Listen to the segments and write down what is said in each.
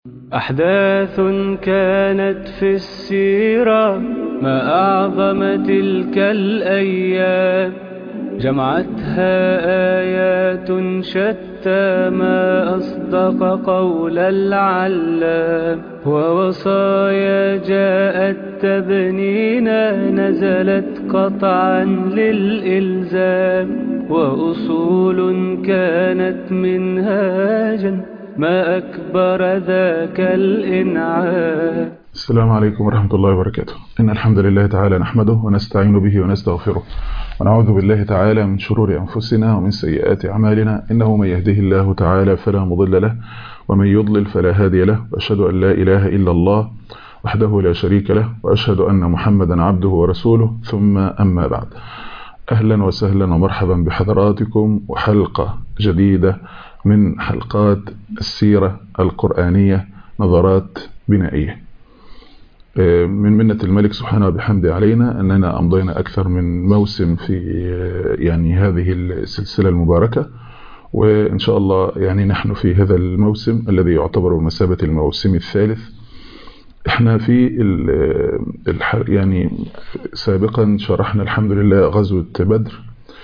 أحداث كانت في السيرة ما أعظم تلك الأيام جمعتها آيات شتى ما أصدق قول العلام ووصايا جاءت تبنينا نزلت قطعا للإلزام وأصول كانت منهاجا ما أكبر ذاك الإنعام السلام عليكم ورحمة الله وبركاته إن الحمد لله تعالى نحمده ونستعين به ونستغفره ونعوذ بالله تعالى من شرور أنفسنا ومن سيئات أعمالنا إنه من يهده الله تعالى فلا مضل له ومن يضلل فلا هادي له وأشهد أن لا إله إلا الله وحده لا شريك له وأشهد أن محمدا عبده ورسوله ثم أما بعد أهلا وسهلا ومرحبا بحضراتكم وحلقة جديدة من حلقات السيرة القرآنية نظرات بنائية من منة الملك سبحانه وبحمده علينا أننا أمضينا أكثر من موسم في يعني هذه السلسلة المباركة وإن شاء الله يعني نحن في هذا الموسم الذي يعتبر بمثابة الموسم الثالث احنا في يعني سابقا شرحنا الحمد لله غزوة بدر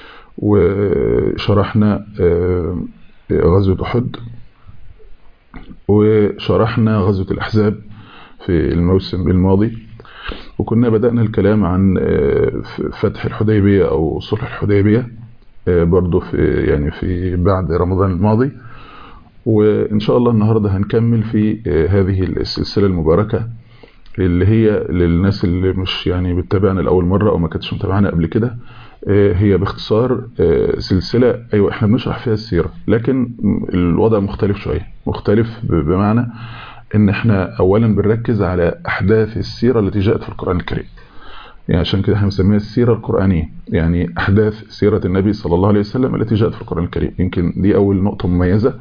وشرحنا غزوة أحد وشرحنا غزوة الأحزاب في الموسم الماضي وكنا بدأنا الكلام عن فتح الحديبية أو صلح الحديبية برضو في يعني في بعد رمضان الماضي وإن شاء الله النهاردة هنكمل في هذه السلسلة المباركة اللي هي للناس اللي مش يعني بتتابعنا لأول مرة أو ما كانتش متابعانا قبل كده هي باختصار سلسلة أيوة احنا بنشرح فيها السيرة لكن الوضع مختلف شوية مختلف بمعنى ان احنا اولا بنركز على احداث السيرة التي جاءت في القرآن الكريم يعني عشان كده احنا بنسميها السيرة القرآنية يعني احداث سيرة النبي صلى الله عليه وسلم التي جاءت في القرآن الكريم يمكن دي اول نقطة مميزة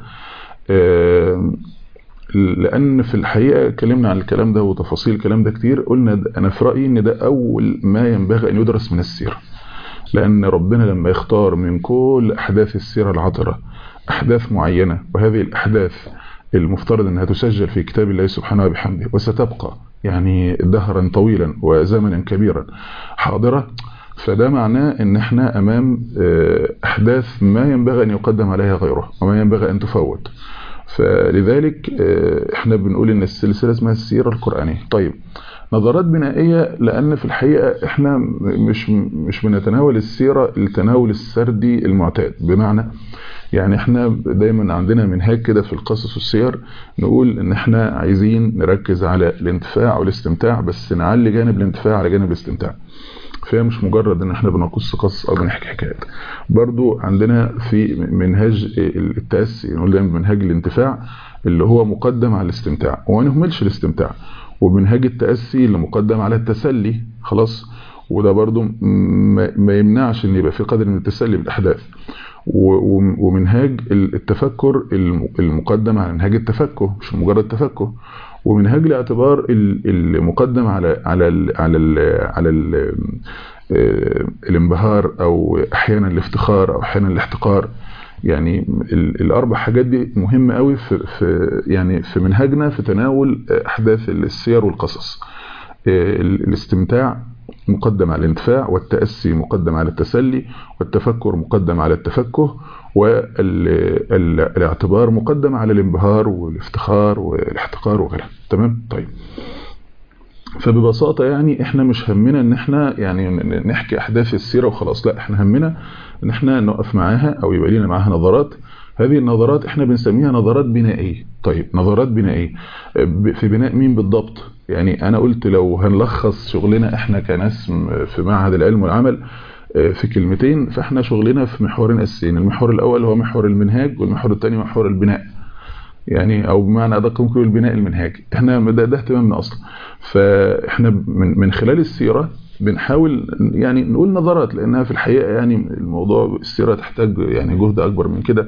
لان في الحقيقة اتكلمنا عن الكلام ده وتفاصيل الكلام ده كتير قلنا انا في رأيي ان ده اول ما ينبغي ان يدرس من السيرة لان ربنا لما يختار من كل احداث السيرة العطرة احداث معينة وهذه الاحداث المفترض انها تسجل في كتاب الله سبحانه وبحمده وستبقى يعني دهرا طويلا وزمنا كبيرا حاضرة فده معناه ان احنا امام احداث ما ينبغي ان يقدم عليها غيرها وما ينبغي ان تفوت فلذلك احنا بنقول ان السلسلة اسمها السيرة القرآنية طيب نظرات بنائية لان في الحقيقة احنا مش مش بنتناول السيرة التناول السردي المعتاد بمعنى يعني احنا دايما عندنا منهاج كده في القصص والسير نقول ان احنا عايزين نركز على الانتفاع والاستمتاع بس نعلي جانب الانتفاع على جانب الاستمتاع فهي مش مجرد ان احنا بنقص قصص او بنحكي حكايات برضو عندنا في منهاج التأسي نقول دايما منهاج الانتفاع اللي هو مقدم على الاستمتاع وما نهملش الاستمتاع ومنهاج التأسي اللي مقدم على التسلي خلاص وده برضو ما يمنعش ان يبقى في قدر من التسلي بالاحداث ومنهاج التفكر المقدم على منهاج التفكه مش مجرد تفكه ومنهاج الاعتبار المقدم على على ال على ال على ال الانبهار او احيانا الافتخار او احيانا الاحتقار يعني الاربع حاجات دي مهمه قوي في, في يعني في منهجنا في تناول احداث السير والقصص الاستمتاع مقدم على الانتفاع والتأسي مقدم على التسلي والتفكر مقدم على التفكه والاعتبار مقدم على الانبهار والافتخار والاحتقار وغيرها تمام طيب فببساطة يعني احنا مش همنا ان احنا يعني نحكي احداث السيرة وخلاص لا احنا همنا ان احنا نقف معاها او يبقى لنا معاها نظرات هذه النظرات احنا بنسميها نظرات بنائية طيب نظرات بنائية في بناء مين بالضبط يعني انا قلت لو هنلخص شغلنا احنا كناس في معهد العلم والعمل في كلمتين فاحنا شغلنا في محورين اساسيين المحور الاول هو محور المنهاج والمحور الثاني محور البناء يعني او بمعنى ادق ممكن البناء المنهاجي احنا ده, ده اهتمامنا اصلا فاحنا من من خلال السيره بنحاول يعني نقول نظرات لانها في الحقيقه يعني الموضوع السيره تحتاج يعني جهد اكبر من كده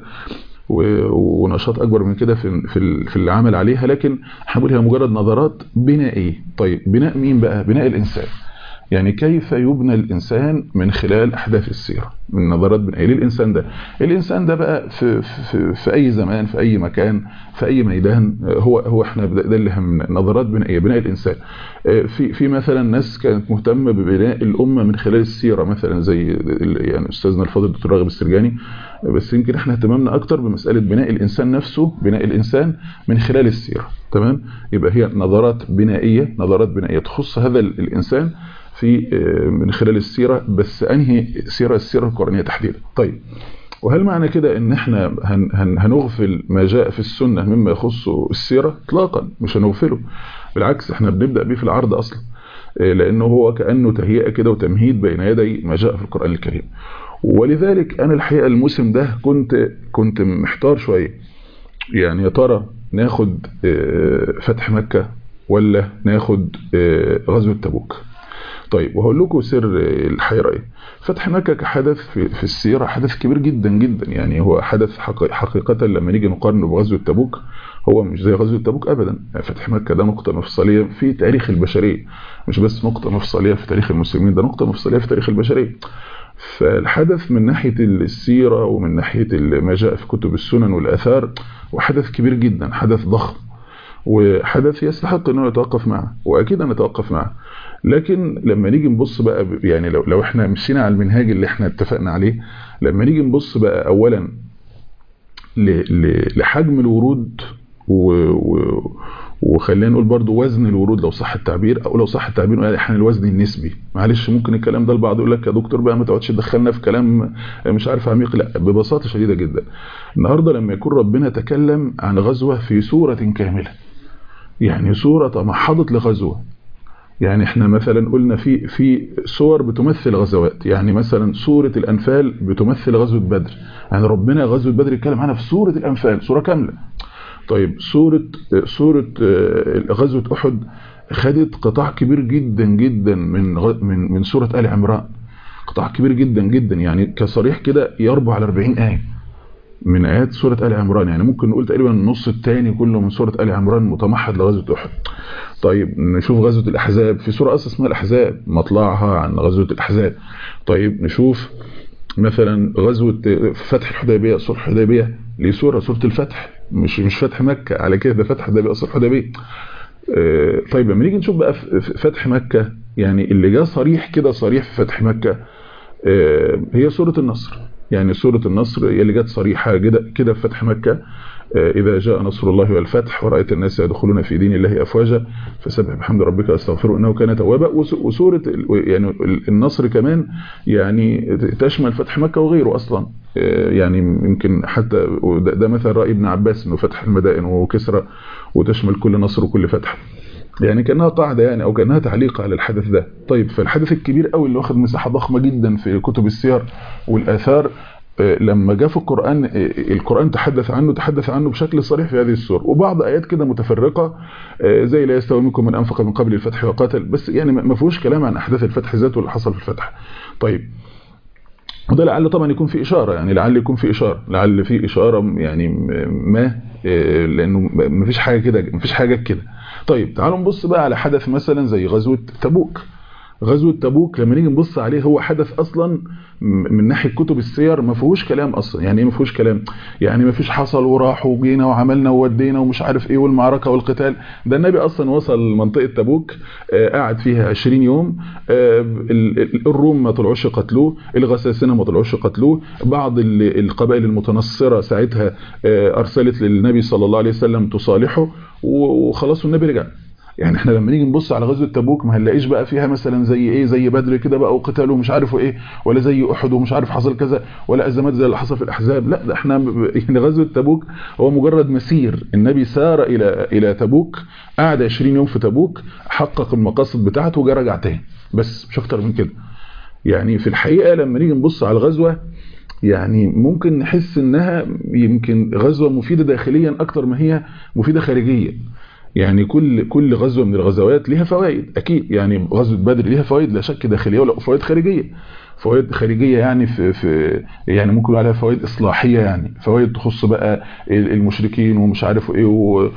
ونشاط اكبر من كده في في في العمل عليها لكن احنا بنقول هي مجرد نظرات بنائيه طيب بناء مين بقى بناء الانسان يعني كيف يبنى الإنسان من خلال أحداث السيرة من نظرات بنائية للإنسان ده الإنسان ده بقى في, في, في أي زمان في أي مكان في أي ميدان هو هو احنا ده اللي هم نظرات بنائية بناء الإنسان في في مثلا ناس كانت مهتمة ببناء الأمة من خلال السيرة مثلا زي يعني أستاذنا الفاضل الدكتور راغب السرجاني بس يمكن احنا اهتمامنا أكتر بمسألة بناء الإنسان نفسه بناء الإنسان من خلال السيرة تمام يبقى هي نظرات بنائية نظرات بنائية تخص هذا الإنسان في من خلال السيرة بس أنهي سيرة السيرة القرآنية تحديدا طيب وهل معنى كده ان احنا هن هن هنغفل ما جاء في السنة مما يخص السيرة اطلاقا مش هنغفله بالعكس احنا بنبدأ بيه في العرض اصلا لانه هو كأنه تهيئة كده وتمهيد بين يدي ما جاء في القرآن الكريم ولذلك انا الحقيقة الموسم ده كنت كنت محتار شوية يعني يا ترى ناخد فتح مكة ولا ناخد غزوة تبوك طيب وهقول لكم سر الحيرة ايه فتح مكة كحدث في, في السيرة حدث كبير جدا جدا يعني هو حدث حقيقة لما نيجي نقارنه بغزوة تبوك هو مش زي غزوة تبوك ابدا فتح مكة ده نقطة مفصلية في تاريخ البشرية مش بس نقطة مفصلية في تاريخ المسلمين ده نقطة مفصلية في تاريخ البشرية فالحدث من ناحية السيرة ومن ناحية ما جاء في كتب السنن والآثار وحدث كبير جدا حدث ضخم وحدث يستحق انه يتوقف معه واكيد نتوقف معه لكن لما نيجي نبص بقى يعني لو لو احنا مشينا على المنهاج اللي احنا اتفقنا عليه لما نيجي نبص بقى اولا لحجم الورود و, و وخلينا نقول برضو وزن الورود لو صح التعبير او لو صح التعبير يعني احنا الوزن النسبي معلش ممكن الكلام ده البعض يقول لك يا دكتور بقى ما تقعدش تدخلنا في كلام مش عارف عميق لا ببساطه شديده جدا النهارده لما يكون ربنا تكلم عن غزوه في سوره كامله يعني سوره تمحضت لغزوه يعني احنا مثلا قلنا في في صور بتمثل غزوات يعني مثلا سورة الأنفال بتمثل غزوة بدر يعني ربنا غزوة بدر يتكلم عنها في سورة الأنفال سورة كاملة طيب سورة سورة غزوة أحد خدت قطاع كبير جدا جدا من من من سورة آل عمران قطاع كبير جدا جدا يعني كصريح كده يربع على 40 آية من آيات سورة آل عمران يعني ممكن نقول تقريبا النص الثاني كله من سورة آل عمران متمحض لغزوة أحد طيب نشوف غزوة الأحزاب في سورة أصلا اسمها الأحزاب مطلعها عن غزوة الأحزاب طيب نشوف مثلا غزوة فتح الحديبية صلح الحديبية ليه سورة سورة الفتح مش مش فتح مكة على كده ده فتح الحديبية صلح الحديبية طيب لما نيجي نشوف بقى فتح مكة يعني اللي جاء صريح كده صريح في فتح مكة هي سورة النصر يعني سورة النصر هي اللي جت صريحة كده في فتح مكة إذا جاء نصر الله والفتح ورأيت الناس يدخلون في دين الله أفواجا فسبح بحمد ربك أستغفره إنه كان توابا وسورة يعني النصر كمان يعني تشمل فتح مكة وغيره أصلا يعني يمكن حتى ده مثلا رأي ابن عباس إنه فتح المدائن وكسرى وتشمل كل نصر وكل فتح يعني كانها قاعده يعني او كانها تعليق على الحدث ده طيب فالحدث الكبير قوي اللي واخد مساحه ضخمه جدا في كتب السير والاثار لما جاء في القرآن القرآن تحدث عنه تحدث عنه بشكل صريح في هذه السور وبعض آيات كده متفرقة زي لا يستوي منكم من أنفق من قبل الفتح وقاتل بس يعني ما فيهوش كلام عن أحداث الفتح ذاته اللي حصل في الفتح طيب وده لعل طبعا يكون في إشارة يعني لعل يكون في إشارة لعل في إشارة يعني ما لأنه ما فيش حاجة كده ما فيش حاجة كده طيب تعالوا نبص بقى على حدث مثلا زي غزوة تبوك غزوة تبوك لما نيجي نبص عليه هو حدث اصلا من ناحيه كتب السير ما فيهوش كلام اصلا يعني ايه ما فيهوش كلام يعني ما فيش حصل وراح وجينا وعملنا وودينا ومش عارف ايه والمعركه والقتال ده النبي اصلا وصل منطقه تبوك قعد فيها 20 يوم الروم ما طلعوش قتلوه الغساسنه ما طلعوش قتلوه بعض القبائل المتنصره ساعتها ارسلت للنبي صلى الله عليه وسلم تصالحه وخلاص والنبي رجع يعني احنا لما نيجي نبص على غزوه تبوك ما هنلاقيش بقى فيها مثلا زي ايه زي بدر كده بقى وقتال ومش عارف ايه ولا زي احد ومش عارف حصل كذا ولا ازمات زي اللي حصل في الاحزاب لا ده احنا يعني غزوه تبوك هو مجرد مسير النبي سار الى الى تبوك قعد 20 يوم في تبوك حقق المقاصد بتاعته وجا رجع تاني بس مش اكتر من كده يعني في الحقيقه لما نيجي نبص على الغزوه يعني ممكن نحس انها يمكن غزوه مفيده داخليا اكتر ما هي مفيده خارجيا يعني كل كل غزوه من الغزوات ليها فوائد اكيد يعني غزوه بدر ليها فوائد لا شك داخليه ولا فوائد خارجيه فوائد خارجيه يعني في في يعني ممكن نقول عليها فوائد اصلاحيه يعني فوائد تخص بقى المشركين ومش عارف ايه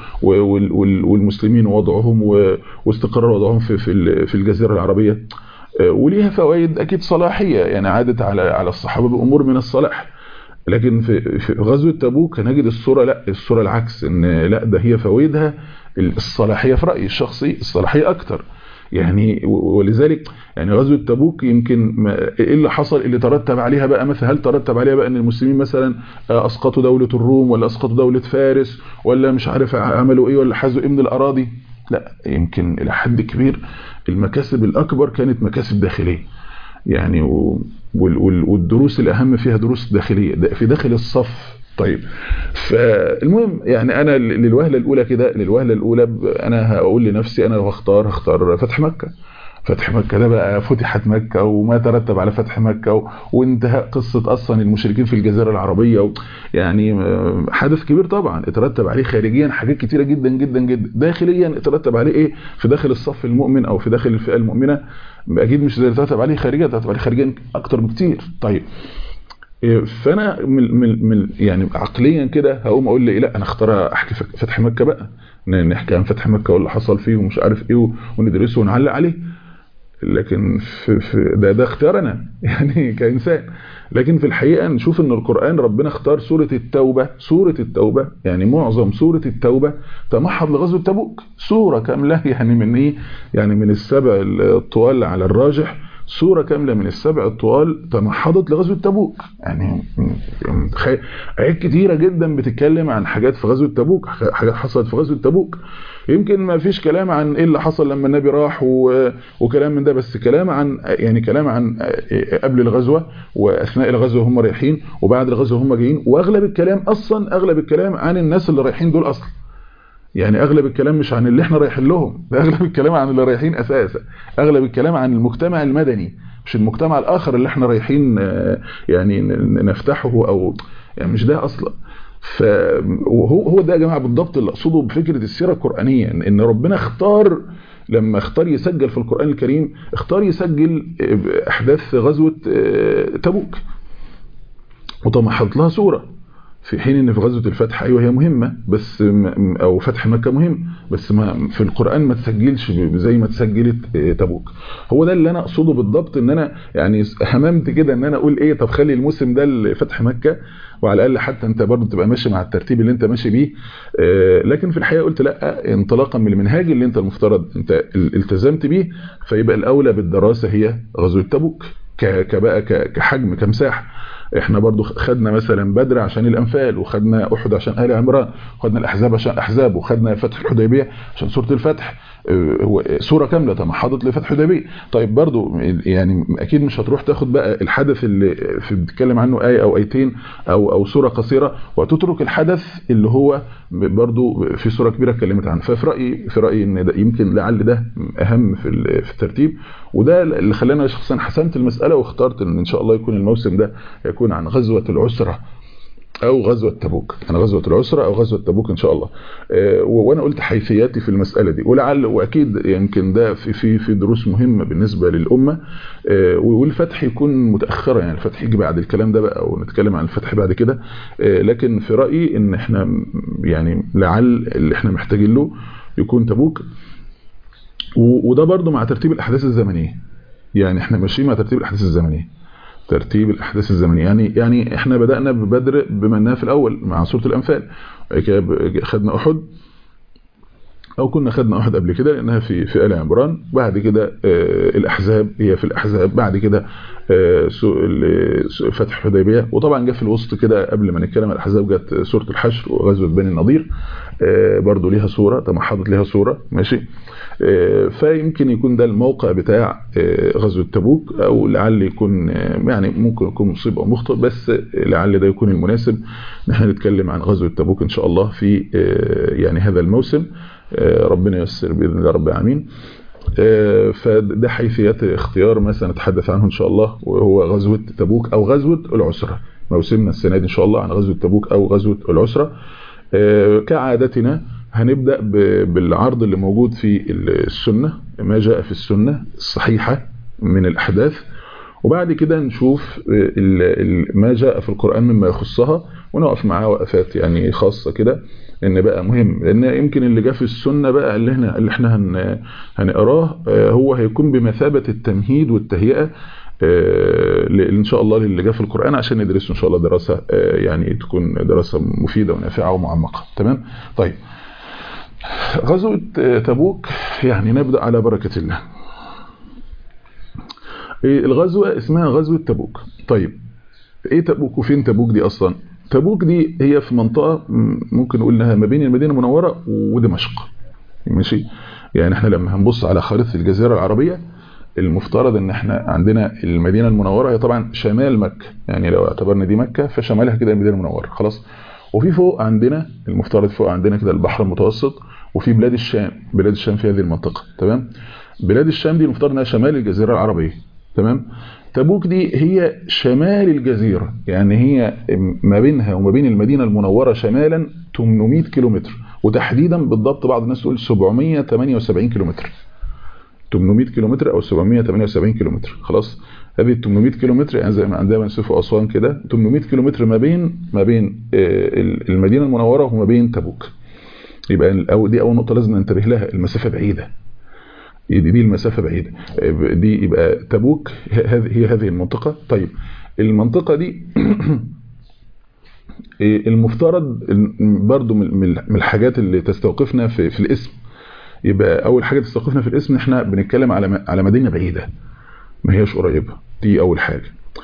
والمسلمين ووضعهم واستقرار وضعهم في في في الجزيره العربيه وليها فوائد اكيد صلاحيه يعني عادت على على الصحابه بامور من الصلاح لكن في في غزوه تبوك هنجد الصوره لا الصوره العكس ان لا ده هي فوائدها الصلاحيه في رايي الشخصي الصلاحيه اكتر يعني ولذلك يعني غزوه تبوك يمكن ايه اللي حصل اللي ترتب عليها بقى مثلا هل ترتب عليها بقى ان المسلمين مثلا اسقطوا دوله الروم ولا اسقطوا دوله فارس ولا مش عارف عملوا ايه ولا حازوا ايه من الاراضي لا يمكن الى حد كبير المكاسب الاكبر كانت مكاسب داخليه يعني والدروس الاهم فيها دروس داخليه في داخل الصف طيب فالمهم يعني انا للوهله الاولى كده للوهله الاولى انا هقول لنفسي انا لو هختار هختار فتح مكه فتح مكة ده بقى فتحت مكة وما ترتب على فتح مكة وانتهاء قصة أصلا المشركين في الجزيرة العربية و يعني حدث كبير طبعا اترتب عليه خارجيا حاجات كتيرة جدا جدا جدا داخليا اترتب عليه ايه في داخل الصف المؤمن أو في داخل الفئة المؤمنة أكيد مش زي اترتب عليه خارجيا اترتب عليه خارجيا أكتر بكتير طيب فانا من من من يعني عقليا كده هقوم اقول لي لا انا اختار احكي فتح مكه بقى نحكي عن فتح مكه واللي حصل فيه ومش عارف ايه وندرسه ونعلق عليه لكن في في ده ده اختيارنا يعني كإنسان لكن في الحقيقة نشوف ان القرآن ربنا اختار سورة التوبة سورة التوبة يعني معظم سورة التوبة تمحض لغزوة تبوك سورة كاملة يعني من ايه يعني من السبع الطوال على الراجح سورة كاملة من السبع الطوال تمحضت لغزوة تبوك يعني آيات كتيرة جدا بتتكلم عن حاجات في غزوة تبوك حاجات حصلت في غزوة تبوك يمكن ما فيش كلام عن ايه اللي حصل لما النبي راح و... وكلام من ده بس كلام عن يعني كلام عن قبل الغزوة واثناء الغزوة هم رايحين وبعد الغزوة هم جايين واغلب الكلام اصلا اغلب الكلام عن الناس اللي رايحين دول اصلا يعني اغلب الكلام مش عن اللي احنا رايحين لهم ده اغلب الكلام عن اللي رايحين اساسا اغلب الكلام عن المجتمع المدني مش المجتمع الاخر اللي احنا رايحين يعني نفتحه او يعني مش ده اصلا فهو هو ده يا جماعه بالضبط اللي اقصده بفكره السيره القرانيه ان ربنا اختار لما اختار يسجل في القران الكريم اختار يسجل احداث غزوه تبوك وطمحت لها سوره في حين ان في غزوه الفتح ايوه هي مهمه بس او فتح مكه مهم بس ما في القران ما تسجلش زي ما تسجلت تبوك هو ده اللي انا اقصده بالضبط ان انا يعني هممت كده ان انا اقول ايه طب خلي الموسم ده لفتح مكه وعلى الاقل حتى انت برضه تبقى ماشي مع الترتيب اللي انت ماشي بيه لكن في الحقيقه قلت لا انطلاقا من المنهاج اللي انت المفترض انت التزمت بيه فيبقى الاولى بالدراسه هي غزوه تبوك كبقى كحجم كمساحه احنا برضو خدنا مثلا بدر عشان الانفال وخدنا احد عشان ال عمران وخدنا الاحزاب عشان احزاب وخدنا فتح الحديبيه عشان سوره الفتح سوره كامله تمحضت لفتح الحديبيه طيب برضو يعني اكيد مش هتروح تاخد بقى الحدث اللي في بتتكلم عنه ايه او ايتين او او سوره قصيره وتترك الحدث اللي هو برضو في سوره كبيره اتكلمت عنه ففي رايي في رايي ان ده يمكن لعل ده اهم في في الترتيب وده اللي خلاني شخصيا حسمت المساله واخترت ان ان شاء الله يكون الموسم ده يكون عن غزوه العسره او غزوه تبوك انا غزوه العسره او غزوه تبوك ان شاء الله أه وانا قلت حيثياتي في المساله دي ولعل واكيد يمكن ده في في في دروس مهمه بالنسبه للامه أه والفتح يكون متاخرا يعني الفتح يجي بعد الكلام ده بقى ونتكلم عن الفتح بعد كده أه لكن في رايي ان احنا يعني لعل اللي احنا محتاجين له يكون تبوك وده برضو مع ترتيب الاحداث الزمنيه يعني احنا ماشيين مع ترتيب الاحداث الزمنيه ترتيب الاحداث الزمنيه يعني يعني احنا بدانا ببدر بما انها في الاول مع سوره الانفال خدنا احد او كنا خدنا احد قبل كده لانها في في ال عمران بعد كده آه الاحزاب هي في الاحزاب بعد كده آه فتح حديبيه وطبعا جه في الوسط كده قبل ما نتكلم عن الاحزاب جت سوره الحشر وغزوه بني النضير آه برضو ليها صوره تمحضت ليها صوره ماشي فيمكن يكون ده الموقع بتاع غزوة تبوك او لعل يكون يعني ممكن يكون مصيب او مخطئ بس لعل ده يكون المناسب نحن نتكلم عن غزوة تبوك ان شاء الله في يعني هذا الموسم ربنا ييسر باذن الله رب العالمين فده حيثيات اختيار ما سنتحدث عنه ان شاء الله وهو غزوة تبوك او غزوة العسرة موسمنا السنة دي ان شاء الله عن غزوة تبوك او غزوة العسرة كعادتنا هنبدأ بالعرض اللي موجود في السنة ما جاء في السنة الصحيحة من الأحداث وبعد كده نشوف ما جاء في القرآن مما يخصها ونقف معاه وقفات يعني خاصة كده ان بقى مهم لان يمكن اللي جه في السنه بقى اللي احنا اللي احنا هن هنقراه هو هيكون بمثابه التمهيد والتهيئه ان شاء الله للي جه في القران عشان ندرسه ان شاء الله دراسه يعني تكون دراسه مفيده ونافعه ومعمقه تمام طيب غزوه تبوك يعني نبدا على بركه الله الغزوه اسمها غزوه تبوك طيب ايه تبوك وفين تبوك دي اصلا تبوك دي هي في منطقه ممكن نقول انها ما بين المدينه المنوره ودمشق ماشي يعني احنا لما هنبص على خريطه الجزيره العربيه المفترض ان احنا عندنا المدينه المنوره هي طبعا شمال مكه يعني لو اعتبرنا دي مكه فشمالها كده المدينه المنوره خلاص وفي فوق عندنا المفترض فوق عندنا كده البحر المتوسط وفي بلاد الشام بلاد الشام في هذه المنطقه تمام بلاد الشام دي المفترض انها شمال الجزيره العربيه تمام تبوك دي هي شمال الجزيرة يعني هي ما بينها وما بين المدينة المنورة شمالا 800 كيلومتر وتحديدا بالضبط بعض الناس تقول 778 كيلومتر 800 كيلومتر او 778 كيلومتر خلاص هذه 800 كيلومتر يعني زي ما عندنا منسوف اسوان كده 800 كيلومتر ما بين ما بين المدينة المنورة وما بين تبوك يبقى دي اول نقطة لازم ننتبه لها المسافة بعيدة دي, دي المسافة بعيدة دي يبقى تبوك هي هذه المنطقة طيب المنطقة دي المفترض برضو من الحاجات اللي تستوقفنا في, في الاسم يبقى اول حاجة تستوقفنا في الاسم احنا بنتكلم على على مدينة بعيدة ما هياش قريبة دي اول حاجة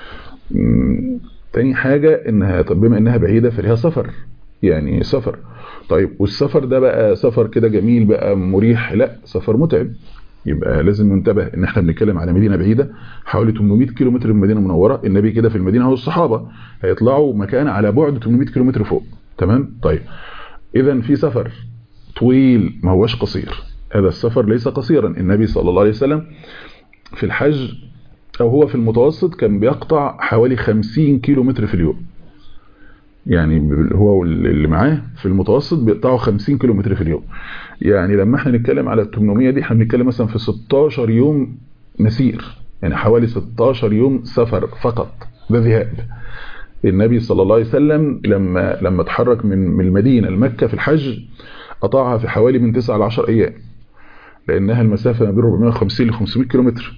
تاني حاجة انها طب بما انها بعيدة فليها سفر يعني سفر طيب والسفر ده بقى سفر كده جميل بقى مريح لا سفر متعب يبقى لازم ننتبه ان احنا بنتكلم على مدينه بعيده حوالي 800 كيلو متر من المدينه المنوره النبي كده في المدينه هو الصحابه هيطلعوا مكان على بعد 800 كيلو متر فوق تمام طيب اذا في سفر طويل ما هوش قصير هذا السفر ليس قصيرا النبي صلى الله عليه وسلم في الحج او هو في المتوسط كان بيقطع حوالي 50 كيلو متر في اليوم يعني هو اللي معاه في المتوسط بيقطعوا 50 كيلو متر في اليوم يعني لما احنا نتكلم على ال 800 دي احنا بنتكلم مثلا في 16 يوم مسير يعني حوالي 16 يوم سفر فقط ده ذهاب النبي صلى الله عليه وسلم لما لما اتحرك من من المدينه لمكه في الحج قطعها في حوالي من 9 ل 10 ايام لانها المسافه ما بين 450 ل 500 كيلو متر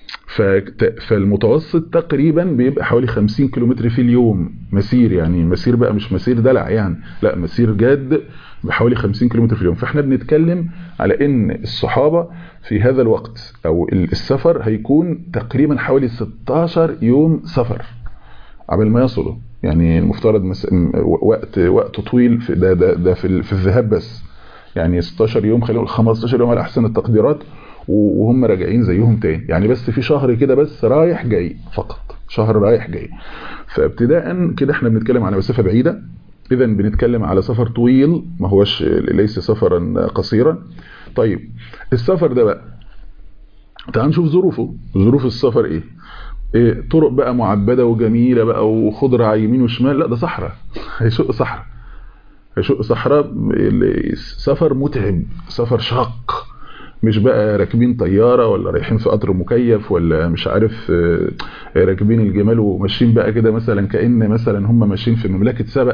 فالمتوسط تقريبا بيبقى حوالي 50 كيلومتر في اليوم مسير يعني مسير بقى مش مسير دلع يعني لا مسير جاد بحوالي 50 كيلومتر في اليوم فاحنا بنتكلم على ان الصحابة في هذا الوقت او السفر هيكون تقريبا حوالي 16 يوم سفر قبل ما يصلوا يعني المفترض مس... وقت وقت طويل في ده ده, ده في, في الذهاب بس يعني 16 يوم خلينا نقول 15 يوم على احسن التقديرات وهم راجعين زيهم تاني يعني بس في شهر كده بس رايح جاي فقط شهر رايح جاي فابتداء كده احنا بنتكلم على مسافة بعيدة اذا بنتكلم على سفر طويل ما هوش ليس سفرا قصيرا طيب السفر ده بقى تعال نشوف ظروفه ظروف السفر ايه إيه طرق بقى معبده وجميله بقى وخضره على يمين وشمال لا ده صحراء هيشق صحراء هيشق صحراء سفر متعب سفر شاق مش بقى راكبين طياره ولا رايحين في قطر مكيف ولا مش عارف راكبين الجمال وماشيين بقى كده مثلا كأن مثلا هم ماشيين في مملكه سبق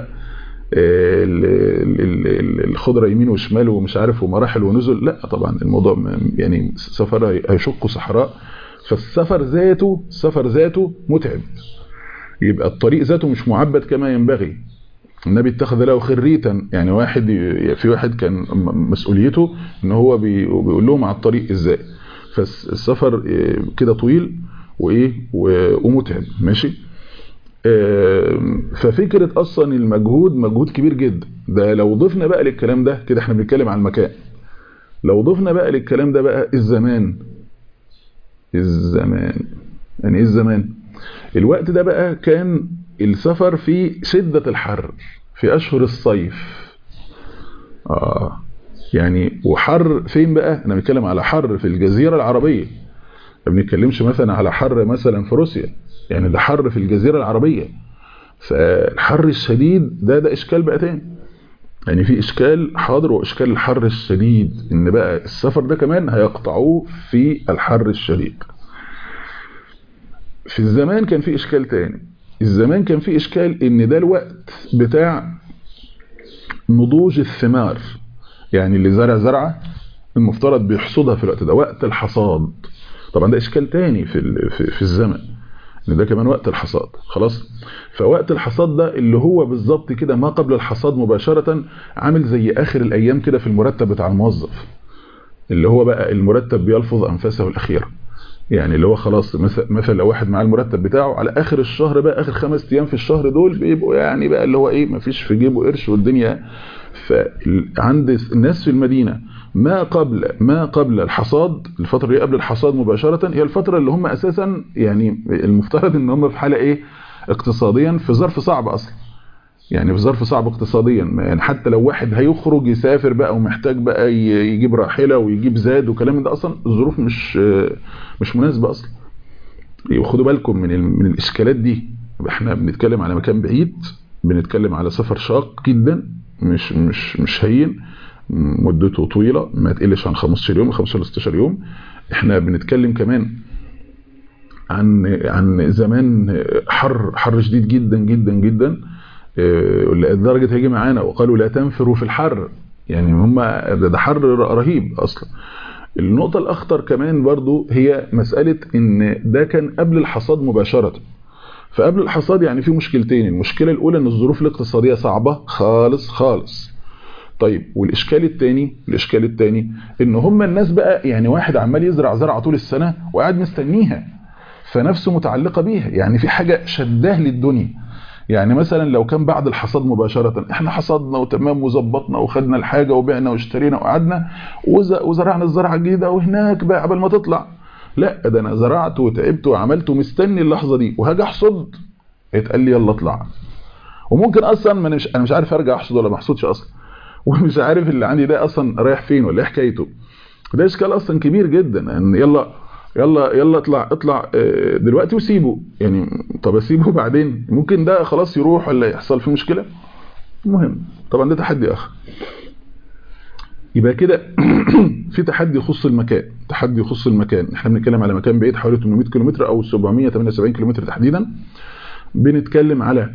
الخضره يمين وشمال ومش عارف ومراحل ونزل لا طبعا الموضوع يعني سفر هيشق صحراء فالسفر ذاته السفر ذاته متعب يبقى الطريق ذاته مش معبد كما ينبغي النبي اتخذ له خريتا يعني واحد في واحد كان مسؤوليته ان هو بيقول لهم على الطريق ازاي فالسفر كده طويل وايه ومتعب ماشي ففكرة اصلا المجهود مجهود كبير جدا ده لو ضفنا بقى للكلام ده كده احنا بنتكلم عن المكان لو ضفنا بقى للكلام ده بقى الزمان الزمان يعني ايه الزمان الوقت ده بقى كان السفر في شدة الحر في أشهر الصيف آه يعني وحر فين بقى أنا بتكلم على حر في الجزيرة العربية ما بنتكلمش مثلا على حر مثلا في روسيا يعني ده حر في الجزيرة العربية فالحر الشديد ده ده إشكال بقى تاني يعني في إشكال حاضر وإشكال الحر الشديد إن بقى السفر ده كمان هيقطعوه في الحر الشديد في الزمان كان في إشكال تاني الزمان كان في إشكال إن ده الوقت بتاع نضوج الثمار يعني اللي زرع زرعه المفترض بيحصدها في الوقت ده وقت الحصاد طبعا ده اشكال تاني في في, في الزمن ان ده كمان وقت الحصاد خلاص فوقت الحصاد ده اللي هو بالظبط كده ما قبل الحصاد مباشرة عامل زي اخر الايام كده في المرتب بتاع الموظف اللي هو بقى المرتب بيلفظ انفاسه الاخيره يعني اللي هو خلاص مثلا لو واحد معاه المرتب بتاعه على اخر الشهر بقى اخر خمس ايام في الشهر دول بيبقوا يعني بقى اللي هو ايه مفيش في جيبه قرش والدنيا فعند الناس في المدينه ما قبل ما قبل الحصاد الفتره اللي قبل الحصاد مباشره هي الفتره اللي هم اساسا يعني المفترض ان هم في حاله ايه اقتصاديا في ظرف صعب اصلا يعني في ظرف صعب اقتصاديا يعني حتى لو واحد هيخرج يسافر بقى ومحتاج بقى يجيب راحله ويجيب زاد وكلام ده اصلا الظروف مش مش مناسبه اصلا خدوا بالكم من من الاشكالات دي احنا بنتكلم على مكان بعيد بنتكلم على سفر شاق جدا مش مش مش هين مدته طويله ما تقلش عن 15 يوم 15 16 يوم احنا بنتكلم كمان عن عن زمان حر حر شديد جدا جدا جدا لدرجه هيجي معانا وقالوا لا تنفروا في الحر يعني هم ده حر رهيب اصلا النقطه الاخطر كمان برضو هي مساله ان ده كان قبل الحصاد مباشره فقبل الحصاد يعني في مشكلتين المشكله الاولى ان الظروف الاقتصاديه صعبه خالص خالص طيب والاشكال الثاني الاشكال الثاني ان هم الناس بقى يعني واحد عمال يزرع زرعه طول السنه وقاعد مستنيها فنفسه متعلقه بيها يعني في حاجه شداه للدنيا يعني مثلا لو كان بعد الحصاد مباشرة احنا حصدنا وتمام وظبطنا وخدنا الحاجة وبعنا واشترينا وقعدنا وزرعنا الزرعة الجديدة وهناك بقى قبل ما تطلع لا ده انا زرعت وتعبت وعملت ومستني اللحظة دي وهاجي احصد اتقال لي يلا اطلع وممكن اصلا ما انا مش انا مش عارف ارجع احصد ولا ما احصدش اصلا ومش عارف اللي عندي ده اصلا رايح فين ولا ايه حكايته ده اشكال اصلا كبير جدا ان يلا يلا يلا اطلع اطلع دلوقتي وسيبه يعني طب اسيبه بعدين ممكن ده خلاص يروح ولا يحصل فيه مشكله المهم طبعا ده تحدي اخر يبقى كده في تحدي يخص المكان تحدي يخص المكان احنا بنتكلم على مكان بعيد حوالي 800 كيلومتر او 778 كيلومتر تحديدا بنتكلم على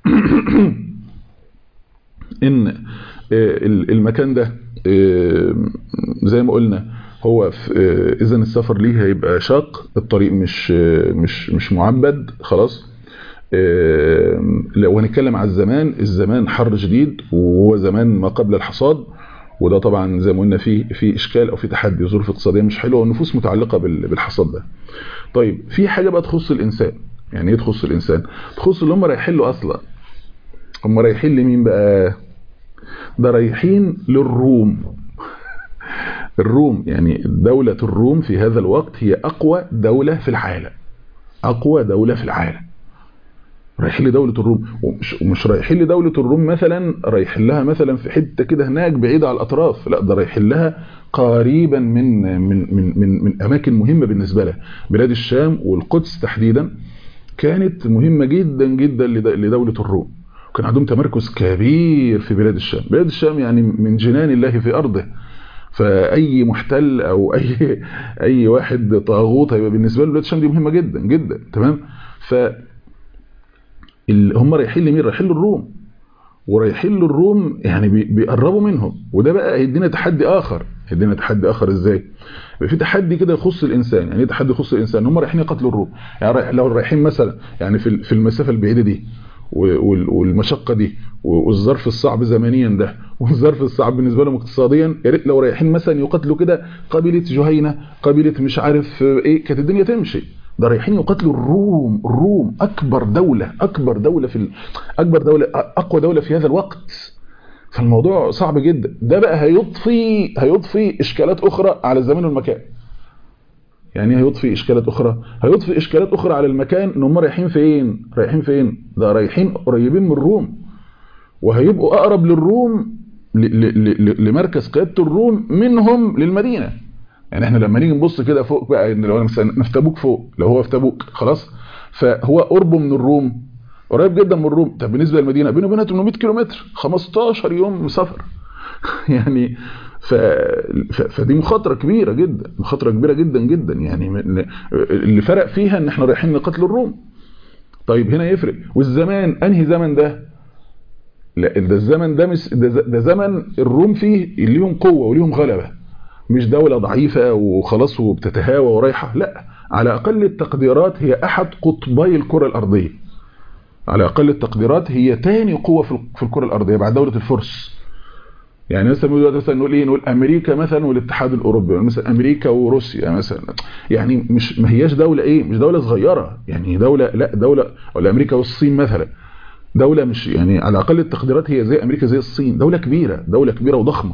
ان المكان ده زي ما قلنا هو اذا السفر ليه هيبقى شاق الطريق مش مش مش معبد خلاص لو هنتكلم على الزمان الزمان حر شديد وهو زمان ما قبل الحصاد وده طبعا زي ما قلنا فيه في اشكال او في تحدي ظروف اقتصاديه مش حلوه والنفوس متعلقه بالحصاد ده طيب في حاجه بقى تخص الانسان يعني ايه تخص الانسان تخص اللي هم رايحين له اصلا هم رايحين لمين بقى ده رايحين للروم الروم يعني دولة الروم في هذا الوقت هي أقوى دولة في العالم أقوى دولة في العالم رايحين لدولة الروم ومش, ومش رايحين لدولة الروم مثلا رايحين لها مثلا في حتة كده هناك بعيدة على الأطراف لا ده رايحين لها قريبا من من من من, من أماكن مهمة بالنسبة لها بلاد الشام والقدس تحديدا كانت مهمة جدا جدا لدولة الروم كان عندهم تمركز كبير في بلاد الشام بلاد الشام يعني من جنان الله في أرضه فاي محتل او اي اي واحد طاغوت هيبقى بالنسبه له بلاد الشام دي مهمه جدا جدا تمام ف هم رايحين لمين رايحين للروم ورايحين للروم يعني بيقربوا منهم وده بقى هيدينا تحدي اخر هيدينا تحدي اخر ازاي في تحدي كده يخص الانسان يعني ايه تحدي يخص الانسان هم رايحين يقتلوا الروم يعني لو رايحين مثلا يعني في في المسافه البعيده دي والمشقه دي والظرف الصعب زمنيا ده والظرف الصعب بالنسبه لهم اقتصاديا يا ريت لو رايحين مثلا يقاتلوا كده قبيله جهينه قبيله مش عارف ايه كانت الدنيا تمشي ده رايحين يقاتلوا الروم الروم اكبر دوله اكبر دوله في ال... اكبر دوله اقوى دوله في هذا الوقت فالموضوع صعب جدا ده بقى هيضفي هيضفي اشكالات اخرى على الزمان والمكان يعني هيضفي اشكالات اخرى هيضفي اشكالات اخرى على المكان ان هم رايحين فين رايحين فين ده رايحين قريبين من الروم وهيبقوا اقرب للروم لمركز قياده الروم منهم للمدينه يعني احنا لما نيجي نبص كده فوق بقى ان لو مثلا في تبوك فوق لو هو في تبوك خلاص فهو قربه من الروم قريب جدا من الروم طب بالنسبه للمدينه بينه وبينها 800 كيلومتر 15 يوم سفر يعني ف... ف... فدي مخاطره كبيره جدا مخاطره كبيره جدا جدا يعني اللي فرق فيها ان احنا رايحين نقتل الروم طيب هنا يفرق والزمان انهي زمن ده لا ده الزمن ده مش ده, ده زمن الروم فيه ليهم قوه وليهم غلبه مش دوله ضعيفه وخلاص وبتتهاوى ورايحه لا على اقل التقديرات هي احد قطبي الكره الارضيه على اقل التقديرات هي تاني قوه في الكره الارضيه بعد دوله الفرس يعني مثلا نقول مثلا نقول ايه نقول امريكا مثلا والاتحاد الاوروبي مثلا امريكا وروسيا مثلا يعني مش ما هياش دوله ايه مش دوله صغيره يعني دوله لا دوله ولا امريكا والصين مثلا دوله مش يعني على اقل التقديرات هي زي امريكا زي الصين دوله كبيره دوله كبيره وضخمه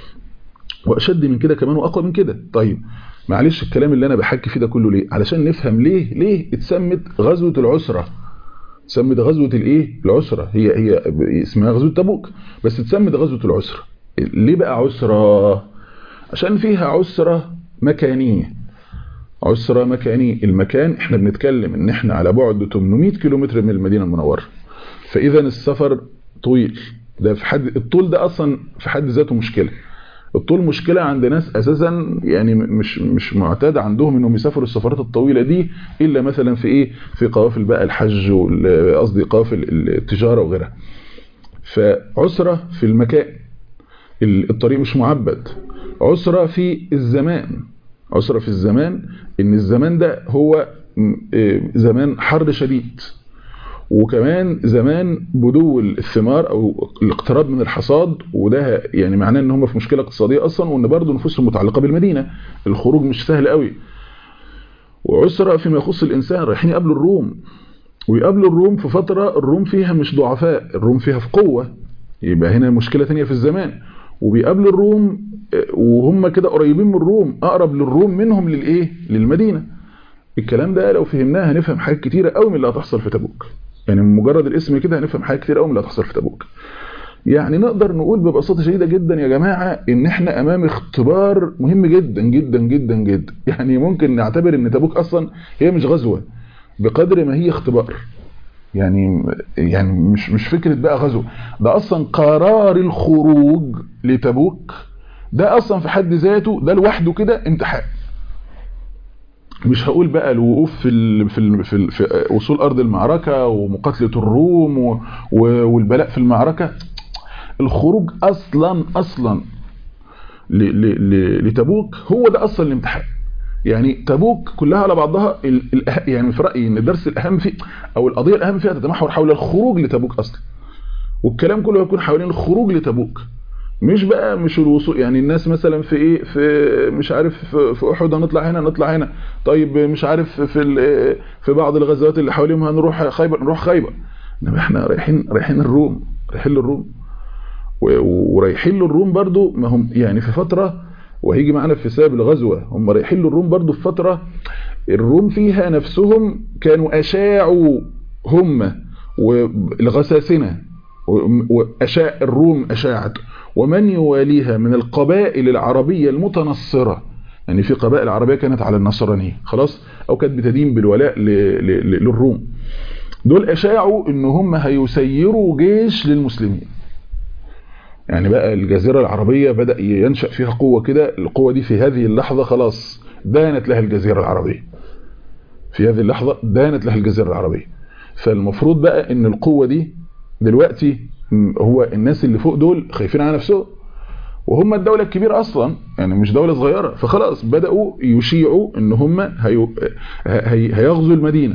واشد من كده كمان واقوى من كده طيب معلش الكلام اللي انا بحكي فيه ده كله ليه علشان نفهم ليه ليه اتسمت غزوه العسره اتسمت غزوه الايه العسره هي هي اسمها غزوه تبوك بس اتسمت غزوه العسره ليه بقى عسرة عشان فيها عسرة مكانية عسرة مكانية المكان احنا بنتكلم ان احنا على بعد 800 كيلومتر من المدينة المنورة فاذا السفر طويل ده في حد الطول ده اصلا في حد ذاته مشكلة الطول مشكلة عند ناس اساسا يعني مش مش معتاد عندهم انهم يسافروا السفرات الطويلة دي الا مثلا في ايه في قوافل بقى الحج قصدي قوافل التجارة وغيرها فعسرة في المكان الطريق مش معبد عسرة في الزمان عسرة في الزمان ان الزمان ده هو زمان حر شديد وكمان زمان بدو الثمار او الاقتراب من الحصاد وده يعني معناه ان هم في مشكله اقتصاديه اصلا وان برضه نفوسهم متعلقه بالمدينه الخروج مش سهل قوي وعسرة فيما يخص الانسان رايحين يقابلوا الروم ويقابلوا الروم في فتره الروم فيها مش ضعفاء الروم فيها في قوه يبقى هنا مشكله ثانيه في الزمان وبيقابلوا الروم وهم كده قريبين من الروم اقرب للروم منهم للايه للمدينه الكلام ده لو فهمناه هنفهم حاجات كتيره قوي من اللي هتحصل في تبوك يعني من مجرد الاسم كده هنفهم حاجات كتيره قوي من اللي هتحصل في تبوك يعني نقدر نقول ببساطه شديده جدا يا جماعه ان احنا امام اختبار مهم جدا جدا جدا جدا يعني ممكن نعتبر ان تبوك اصلا هي مش غزوه بقدر ما هي اختبار يعني يعني مش مش فكره بقى غزو ده اصلا قرار الخروج لتبوك ده اصلا في حد ذاته ده لوحده كده امتحان مش هقول بقى الوقوف في ال في, ال في, ال في وصول ارض المعركه ومقاتله الروم و والبلاء في المعركه الخروج اصلا اصلا لتبوك هو ده اصلا الامتحان يعني تبوك كلها على بعضها يعني في رايي ان الدرس الاهم فيه او القضيه الاهم فيها تتمحور حول الخروج لتبوك اصلا والكلام كله هيكون حوالين الخروج لتبوك مش بقى مش الوصول يعني الناس مثلا في ايه في مش عارف في, في احد هنطلع هنا نطلع هنا طيب مش عارف في في بعض الغزوات اللي حواليهم هنروح خيبر نروح خيبر انما احنا رايحين رايحين الروم رايحين للروم ورايحين للروم برضو ما هم يعني في فتره وهيجي معانا في سبب الغزوة هم رايحين للروم برضو في فترة الروم فيها نفسهم كانوا أشاعوا هم والغساسنة وأشاع الروم أشاعت ومن يواليها من القبائل العربية المتنصرة يعني في قبائل عربية كانت على النصرانية خلاص أو كانت بتدين بالولاء للروم دول أشاعوا إن هم هيسيروا جيش للمسلمين يعني بقى الجزيرة العربية بدأ ينشأ فيها قوة كده القوة دي في هذه اللحظة خلاص دانت لها الجزيرة العربية في هذه اللحظة دانت لها الجزيرة العربية فالمفروض بقى ان القوة دي دلوقتي هو الناس اللي فوق دول خايفين على نفسهم وهم الدولة الكبيرة اصلا يعني مش دولة صغيرة فخلاص بدأوا يشيعوا ان هم هي... هي... هيغزوا المدينة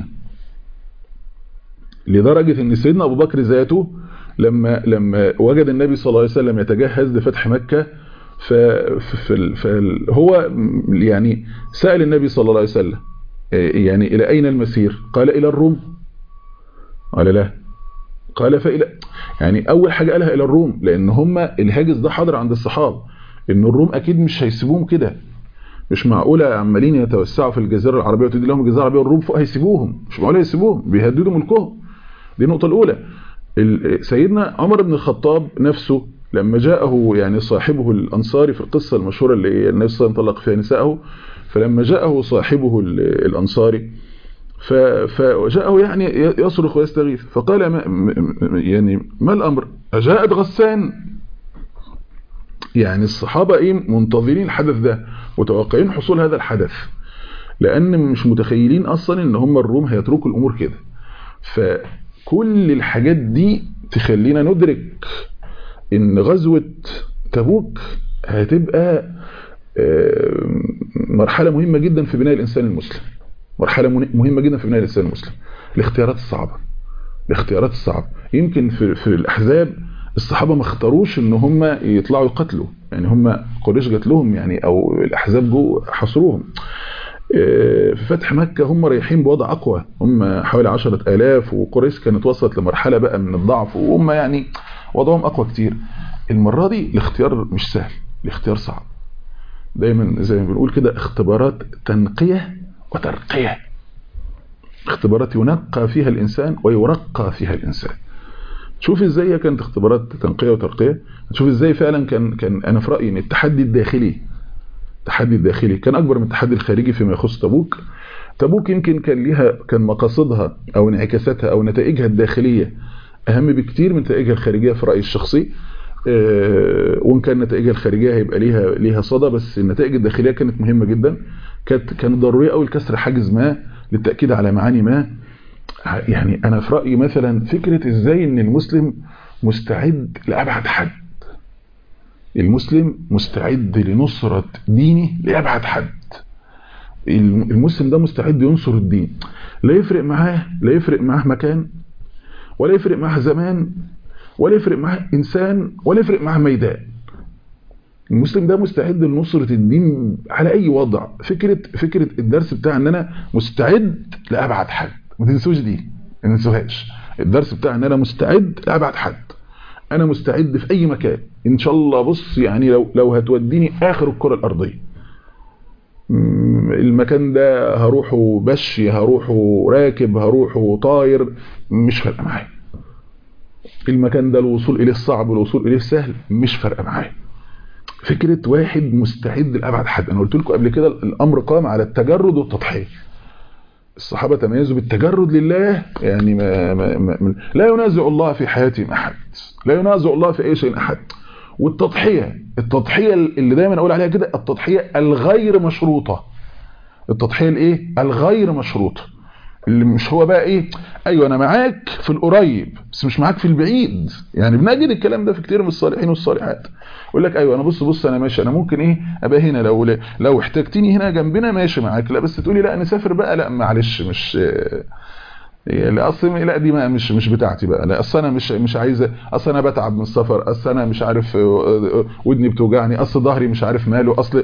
لدرجة ان سيدنا ابو بكر ذاته لما لما وجد النبي صلى الله عليه وسلم يتجهز لفتح مكة فهو يعني سأل النبي صلى الله عليه وسلم يعني إلى أين المسير قال إلى الروم قال لا قال فإلى يعني أول حاجة قالها إلى الروم لأن هم الهاجس ده حاضر عند الصحابة إن الروم أكيد مش هيسيبوهم كده مش معقولة عمالين يتوسعوا في الجزيرة العربية وتدي لهم الجزيرة العربية والروم فوق هيسيبوهم مش معقولة يسيبوهم بيهددوا ملكهم دي النقطة الأولى سيدنا عمر بن الخطاب نفسه لما جاءه يعني صاحبه الأنصاري في القصة المشهورة اللي النبي صلى الله عليه وسلم طلق فيها نساءه فلما جاءه صاحبه الأنصاري فجاءه يعني يصرخ ويستغيث فقال ما يعني ما الأمر أجاءت غسان يعني الصحابة ايه منتظرين الحدث ده متوقعين حصول هذا الحدث لأن مش متخيلين أصلا إن هم الروم هيتركوا الأمور كده ف كل الحاجات دي تخلينا ندرك ان غزوة تبوك هتبقى مرحلة مهمة جدا في بناء الإنسان المسلم مرحلة مهمة جدا في بناء الإنسان المسلم الاختيارات الصعبة الاختيارات الصعبة يمكن في, في الأحزاب الصحابة ما اختاروش ان هم يطلعوا يقتلوا يعني هم قريش جات لهم يعني او الاحزاب جو حصروهم في فتح مكة هم رايحين بوضع اقوى هم حوالي عشرة الاف وقريش كانت وصلت لمرحلة بقى من الضعف وهم يعني وضعهم اقوى كتير المرة دي الاختيار مش سهل الاختيار صعب دايما زي ما بنقول كده اختبارات تنقية وترقية اختبارات ينقى فيها الانسان ويرقى فيها الانسان شوف ازاي هي كانت اختبارات تنقية وترقية شوف ازاي فعلا كان كان انا في رأيي ان التحدي الداخلي التحدي الداخلي كان اكبر من التحدي الخارجي فيما يخص تبوك تبوك يمكن كان ليها كان مقاصدها او انعكاساتها او نتائجها الداخلية اهم بكتير من نتائجها الخارجية في رأيي الشخصي اه وان كان نتائجها الخارجية هيبقى ليها ليها صدى بس النتائج الداخلية كانت مهمة جدا كانت كانت ضرورية قوي لكسر حاجز ما للتأكيد على معاني ما يعني انا في رأيي مثلا فكرة ازاي ان المسلم مستعد لأبعد حد المسلم مستعد لنصرة دينه لأبعد حد المسلم ده مستعد ينصر الدين لا يفرق معاه لا يفرق معاه مكان ولا يفرق معاه زمان ولا يفرق معاه إنسان ولا يفرق معاه ميدان المسلم ده مستعد لنصرة الدين على أي وضع فكرة فكرة الدرس بتاع ان انا مستعد لأبعد حد ما تنسوش دي ما تنسوهاش الدرس بتاع ان انا مستعد لأبعد حد انا مستعد في اي مكان ان شاء الله بص يعني لو لو هتوديني اخر الكرة الارضية المكان ده هروحه بشي هروحه راكب هروحه طاير مش فارقه معايا المكان ده الوصول اليه صعب الوصول اليه سهل مش فارقه معايا فكرة واحد مستعد لأبعد حد أنا قلت لكم قبل كده الأمر قام على التجرد والتضحية الصحابة تميزوا بالتجرد لله يعني ما ما ما لا ينازع الله في حياتهم أحد لا ينازع الله في أي شيء أحد والتضحية التضحية اللي دايما أقول عليها كده التضحية الغير مشروطة التضحية الإيه الغير مشروطة اللي مش هو بقى ايه ايوه انا معاك في القريب بس مش معاك في البعيد يعني بنجد الكلام ده في كتير من الصالحين والصالحات يقول لك ايوه انا بص بص انا ماشي انا ممكن ايه ابقى هنا لو لو احتجتني هنا جنبنا ماشي معاك لا بس تقولي لا نسافر بقى لا معلش مش لا اصل لا دي ما مش مش بتاعتي بقى لا اصل انا مش مش عايزه اصل انا بتعب من السفر اصل انا مش عارف ودني بتوجعني اصل ظهري مش عارف ماله اصل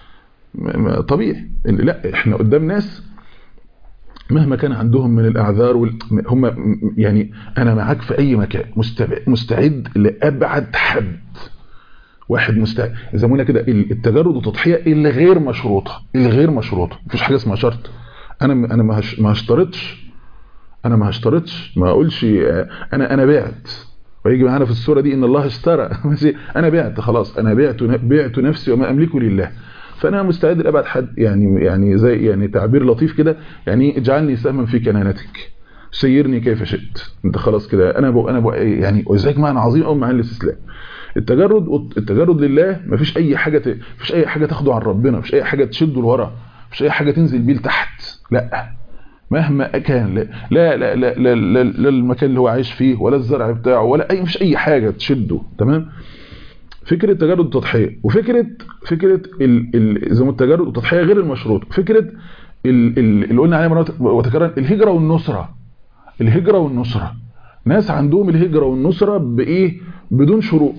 طبيعي لا احنا قدام ناس مهما كان عندهم من الاعذار وال... هم يعني انا معاك في اي مكان مستعد لابعد حد واحد مستعد يسمونها كده التجرد والتضحيه اللي غير مشروطه اللي غير مشروطه مفيش حاجه اسمها شرط انا انا ما هش... ما هشترطش انا ما هشترطش ما اقولش انا انا بعت ويجي معانا في السوره دي ان الله اشترى انا بعت خلاص انا بعت بعت نفسي وما املكه لله فانا مستعد لابعد حد يعني يعني زي يعني تعبير لطيف كده يعني اجعلني سهما في كنانتك سيرني كيف شئت انت خلاص كده انا بو انا بو يعني وازاك معنى عظيم قوي مع الاستسلام التجرد التجرد لله مفيش اي حاجه ت... مفيش اي حاجه تاخده عن ربنا مفيش اي حاجه تشده لورا مفيش اي حاجه تنزل بيه لتحت لا مهما كان لا لا لا لا, لا, لا, لا المكان اللي هو عايش فيه ولا الزرع بتاعه ولا اي مفيش اي حاجه تشده تمام فكرة تجرد التضحية وفكرة فكرة ال ال زي ما التجرد والتضحية غير المشروط فكرة ال ال اللي قلنا عليها مرات وتكرر الهجرة والنصرة الهجرة والنصرة ناس عندهم الهجرة والنصرة بإيه بدون شروط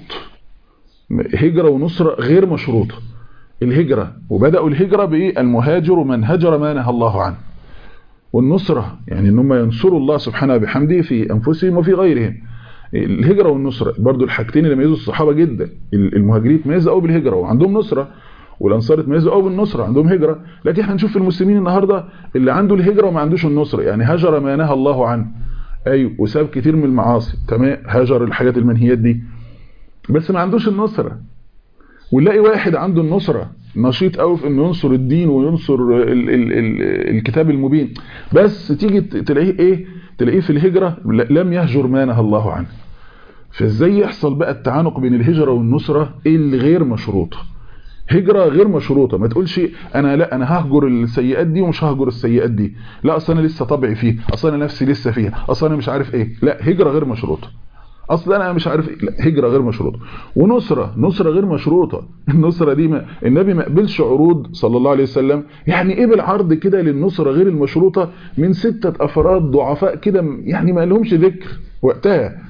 هجرة ونصرة غير مشروطة الهجرة وبدأوا الهجرة بإيه المهاجر من هجر ما نهى الله عنه والنصرة يعني ان هم ينصروا الله سبحانه بحمده في أنفسهم وفي غيرهم الهجرة والنصرة برضو الحاجتين اللي ميزوا الصحابة جدا المهاجرين تميزوا قوي بالهجرة وعندهم نصرة والانصار تميزوا قوي بالنصرة عندهم هجرة لكن احنا نشوف في المسلمين النهاردة اللي عنده الهجرة وما عندوش النصرة يعني هجر ما نهى الله عنه ايوه وساب كتير من المعاصي تمام هجر الحاجات المنهيات دي بس ما عندوش النصرة ونلاقي واحد عنده النصرة نشيط قوي في انه ينصر الدين وينصر ال ال ال الكتاب المبين بس تيجي تلاقيه ايه تلاقيه في الهجرة لم يهجر ما نهى الله عنه فازاي يحصل بقى التعانق بين الهجرة والنصرة اللي غير مشروطة هجرة غير مشروطة ما تقولش انا لا انا ههجر السيئات دي ومش ههجر السيئات دي لا اصل انا لسه طبعي فيه اصل انا نفسي لسه فيها اصل انا مش عارف ايه لا هجرة غير مشروطة اصل انا مش عارف لا هجره غير مشروطه ونصره نصره غير مشروطه النصره دي ما النبي ما قبلش عروض صلى الله عليه وسلم يعني قبل عرض كده للنصره غير المشروطه من سته افراد ضعفاء كده يعني ما لهمش ذكر وقتها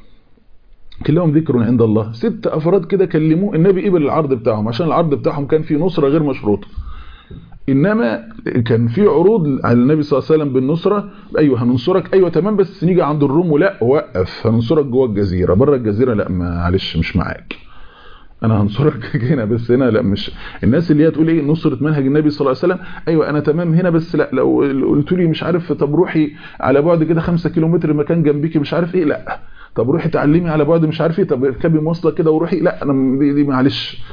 كلهم ذكر عند الله ست افراد كده كلموه النبي قبل العرض بتاعهم عشان العرض بتاعهم كان فيه نصره غير مشروطه انما كان في عروض على النبي صلى الله عليه وسلم بالنصره ايوه هننصرك ايوه تمام بس نيجي عند الروم ولا وقف هننصرك جوه الجزيره بره الجزيره لا معلش مش معاك انا هنصرك هنا بس هنا لا مش الناس اللي هي تقول ايه نصره منهج النبي صلى الله عليه وسلم ايوه انا تمام هنا بس لا لو قلت لي مش عارف طب روحي على بعد كده 5 كيلو متر مكان جنبيكي مش عارف ايه لا طب روحي تعلمي على بعد مش عارف ايه طب اركبي مواصله كده وروحي لا انا دي, دي معلش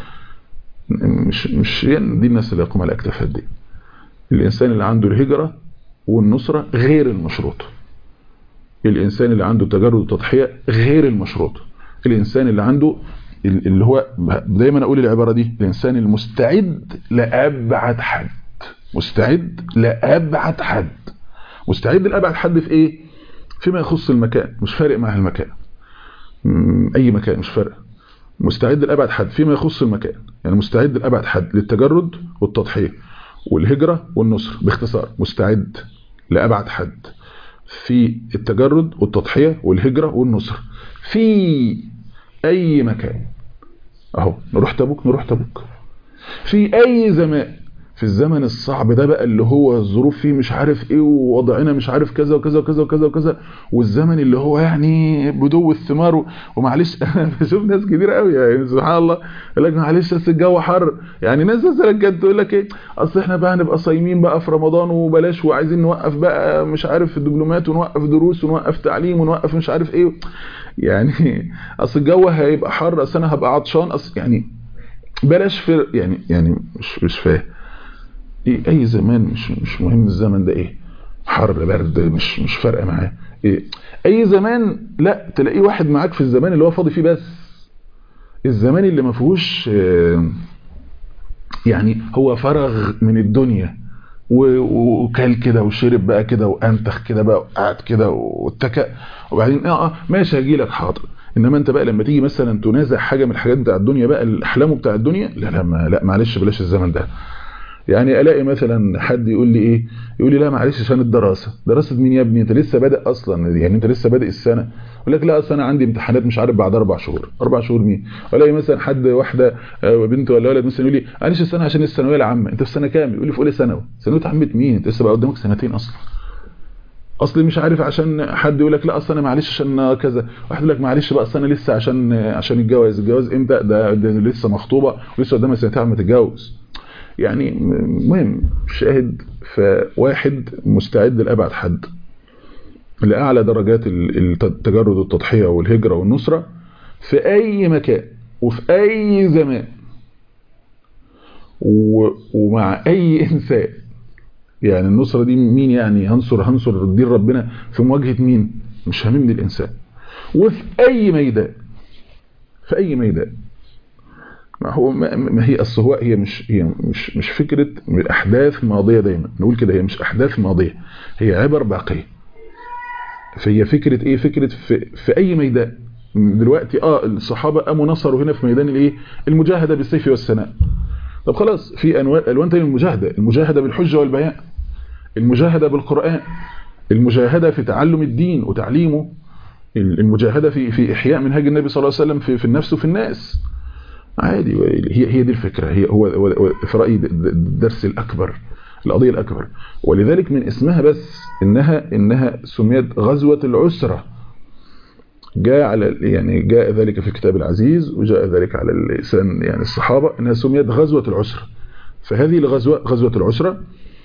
مش مش يعني دي الناس اللي يقوم على اكتافها دي الانسان اللي عنده الهجره والنصره غير المشروطه الانسان اللي عنده تجرد وتضحيه غير المشروطه الانسان اللي عنده اللي هو دايما اقول العباره دي الانسان المستعد لابعد حد مستعد لابعد حد مستعد لابعد حد في ايه فيما يخص المكان مش فارق معاه المكان اي مكان مش فارق مستعد لابعد حد فيما يخص المكان يعني مستعد لابعد حد للتجرد والتضحيه والهجره والنصر باختصار مستعد لابعد حد في التجرد والتضحيه والهجره والنصر في اي مكان اهو نروح تبوك نروح تبوك في اي زمان في الزمن الصعب ده بقى اللي هو الظروف فيه مش عارف ايه ووضعنا مش عارف كذا وكذا وكذا وكذا وكذا والزمن اللي هو يعني بدو الثمار ومعلش انا بشوف ناس كتير قوي يعني سبحان الله يقول لك معلش بس الجو حر يعني ناس مثلا كانت تقول لك ايه اصل احنا بقى هنبقى صايمين بقى في رمضان وبلاش وعايزين نوقف بقى مش عارف الدبلومات ونوقف دروس ونوقف تعليم ونوقف مش عارف ايه يعني اصل الجو هيبقى حر اصل انا هبقى عطشان اصل يعني بلاش في يعني يعني مش مش فاهم إيه اي زمان مش مش مهم الزمن ده ايه حر برد مش مش فارقه معاه إيه اي زمان لا تلاقيه واحد معاك في الزمان اللي هو فاضي فيه بس الزمان اللي ما فيهوش يعني هو فرغ من الدنيا وكل كده وشرب بقى كده وانتخ كده بقى وقعد كده واتكى وبعدين اه اه ماشي هجي لك حاضر انما انت بقى لما تيجي مثلا تنازع حاجه من الحاجات بتاع الدنيا بقى الاحلام بتاع الدنيا لا لا ما لا معلش بلاش الزمن ده يعني الاقي مثلا حد يقول لي ايه يقول لي لا معلش عشان الدراسه دراسه مين يا ابني انت لسه بادئ اصلا يعني انت لسه بادئ السنه يقول لك لا اصل انا عندي امتحانات مش عارف بعد اربع شهور اربع شهور مين الاقي مثلا حد واحده بنت ولا ولد مثلا يقول لي معلش السنه عشان الثانويه العامه انت في سنه كام يقول لي في اولى ثانوي ثانويه عامه مين انت لسه بقى قدامك سنتين اصلا اصل مش عارف عشان حد يقول لك لا اصل انا معلش عشان كذا واحد يقول لك معلش بقى اصل انا لسه عشان عشان الجواز الجواز امتى ده, ده لسه مخطوبه ولسه قدامها سنتين ما تتجوز يعني مهم شاهد فواحد مستعد لأبعد حد لأعلى درجات التجرد والتضحية والهجرة والنصرة في أي مكان وفي أي زمان ومع أي إنسان يعني النصرة دي مين يعني هنصر هنصر دين ربنا في مواجهة مين مش هممني الإنسان وفي أي ميدان في أي ميدان ما هو ما هي الصهواء هي مش هي مش مش فكره احداث ماضيه دايما نقول كده هي مش احداث ماضيه هي عبر باقيه فهي فكره ايه فكره في, في اي ميدان دلوقتي اه الصحابه قاموا نصروا هنا في ميدان الايه المجاهده بالسيف والسناء طب خلاص في انواع الوان تاني المجاهده المجاهده بالحجه والبيان المجاهده بالقران المجاهده في تعلم الدين وتعليمه المجاهده في في احياء منهج النبي صلى الله عليه وسلم في, في النفس وفي الناس عادي هي هي دي الفكره هي هو, هو في رايي الدرس الاكبر القضيه الاكبر ولذلك من اسمها بس انها انها سميت غزوه العسره جاء على يعني جاء ذلك في الكتاب العزيز وجاء ذلك على لسان يعني الصحابه انها سميت غزوه العسره فهذه الغزوه غزوه العسره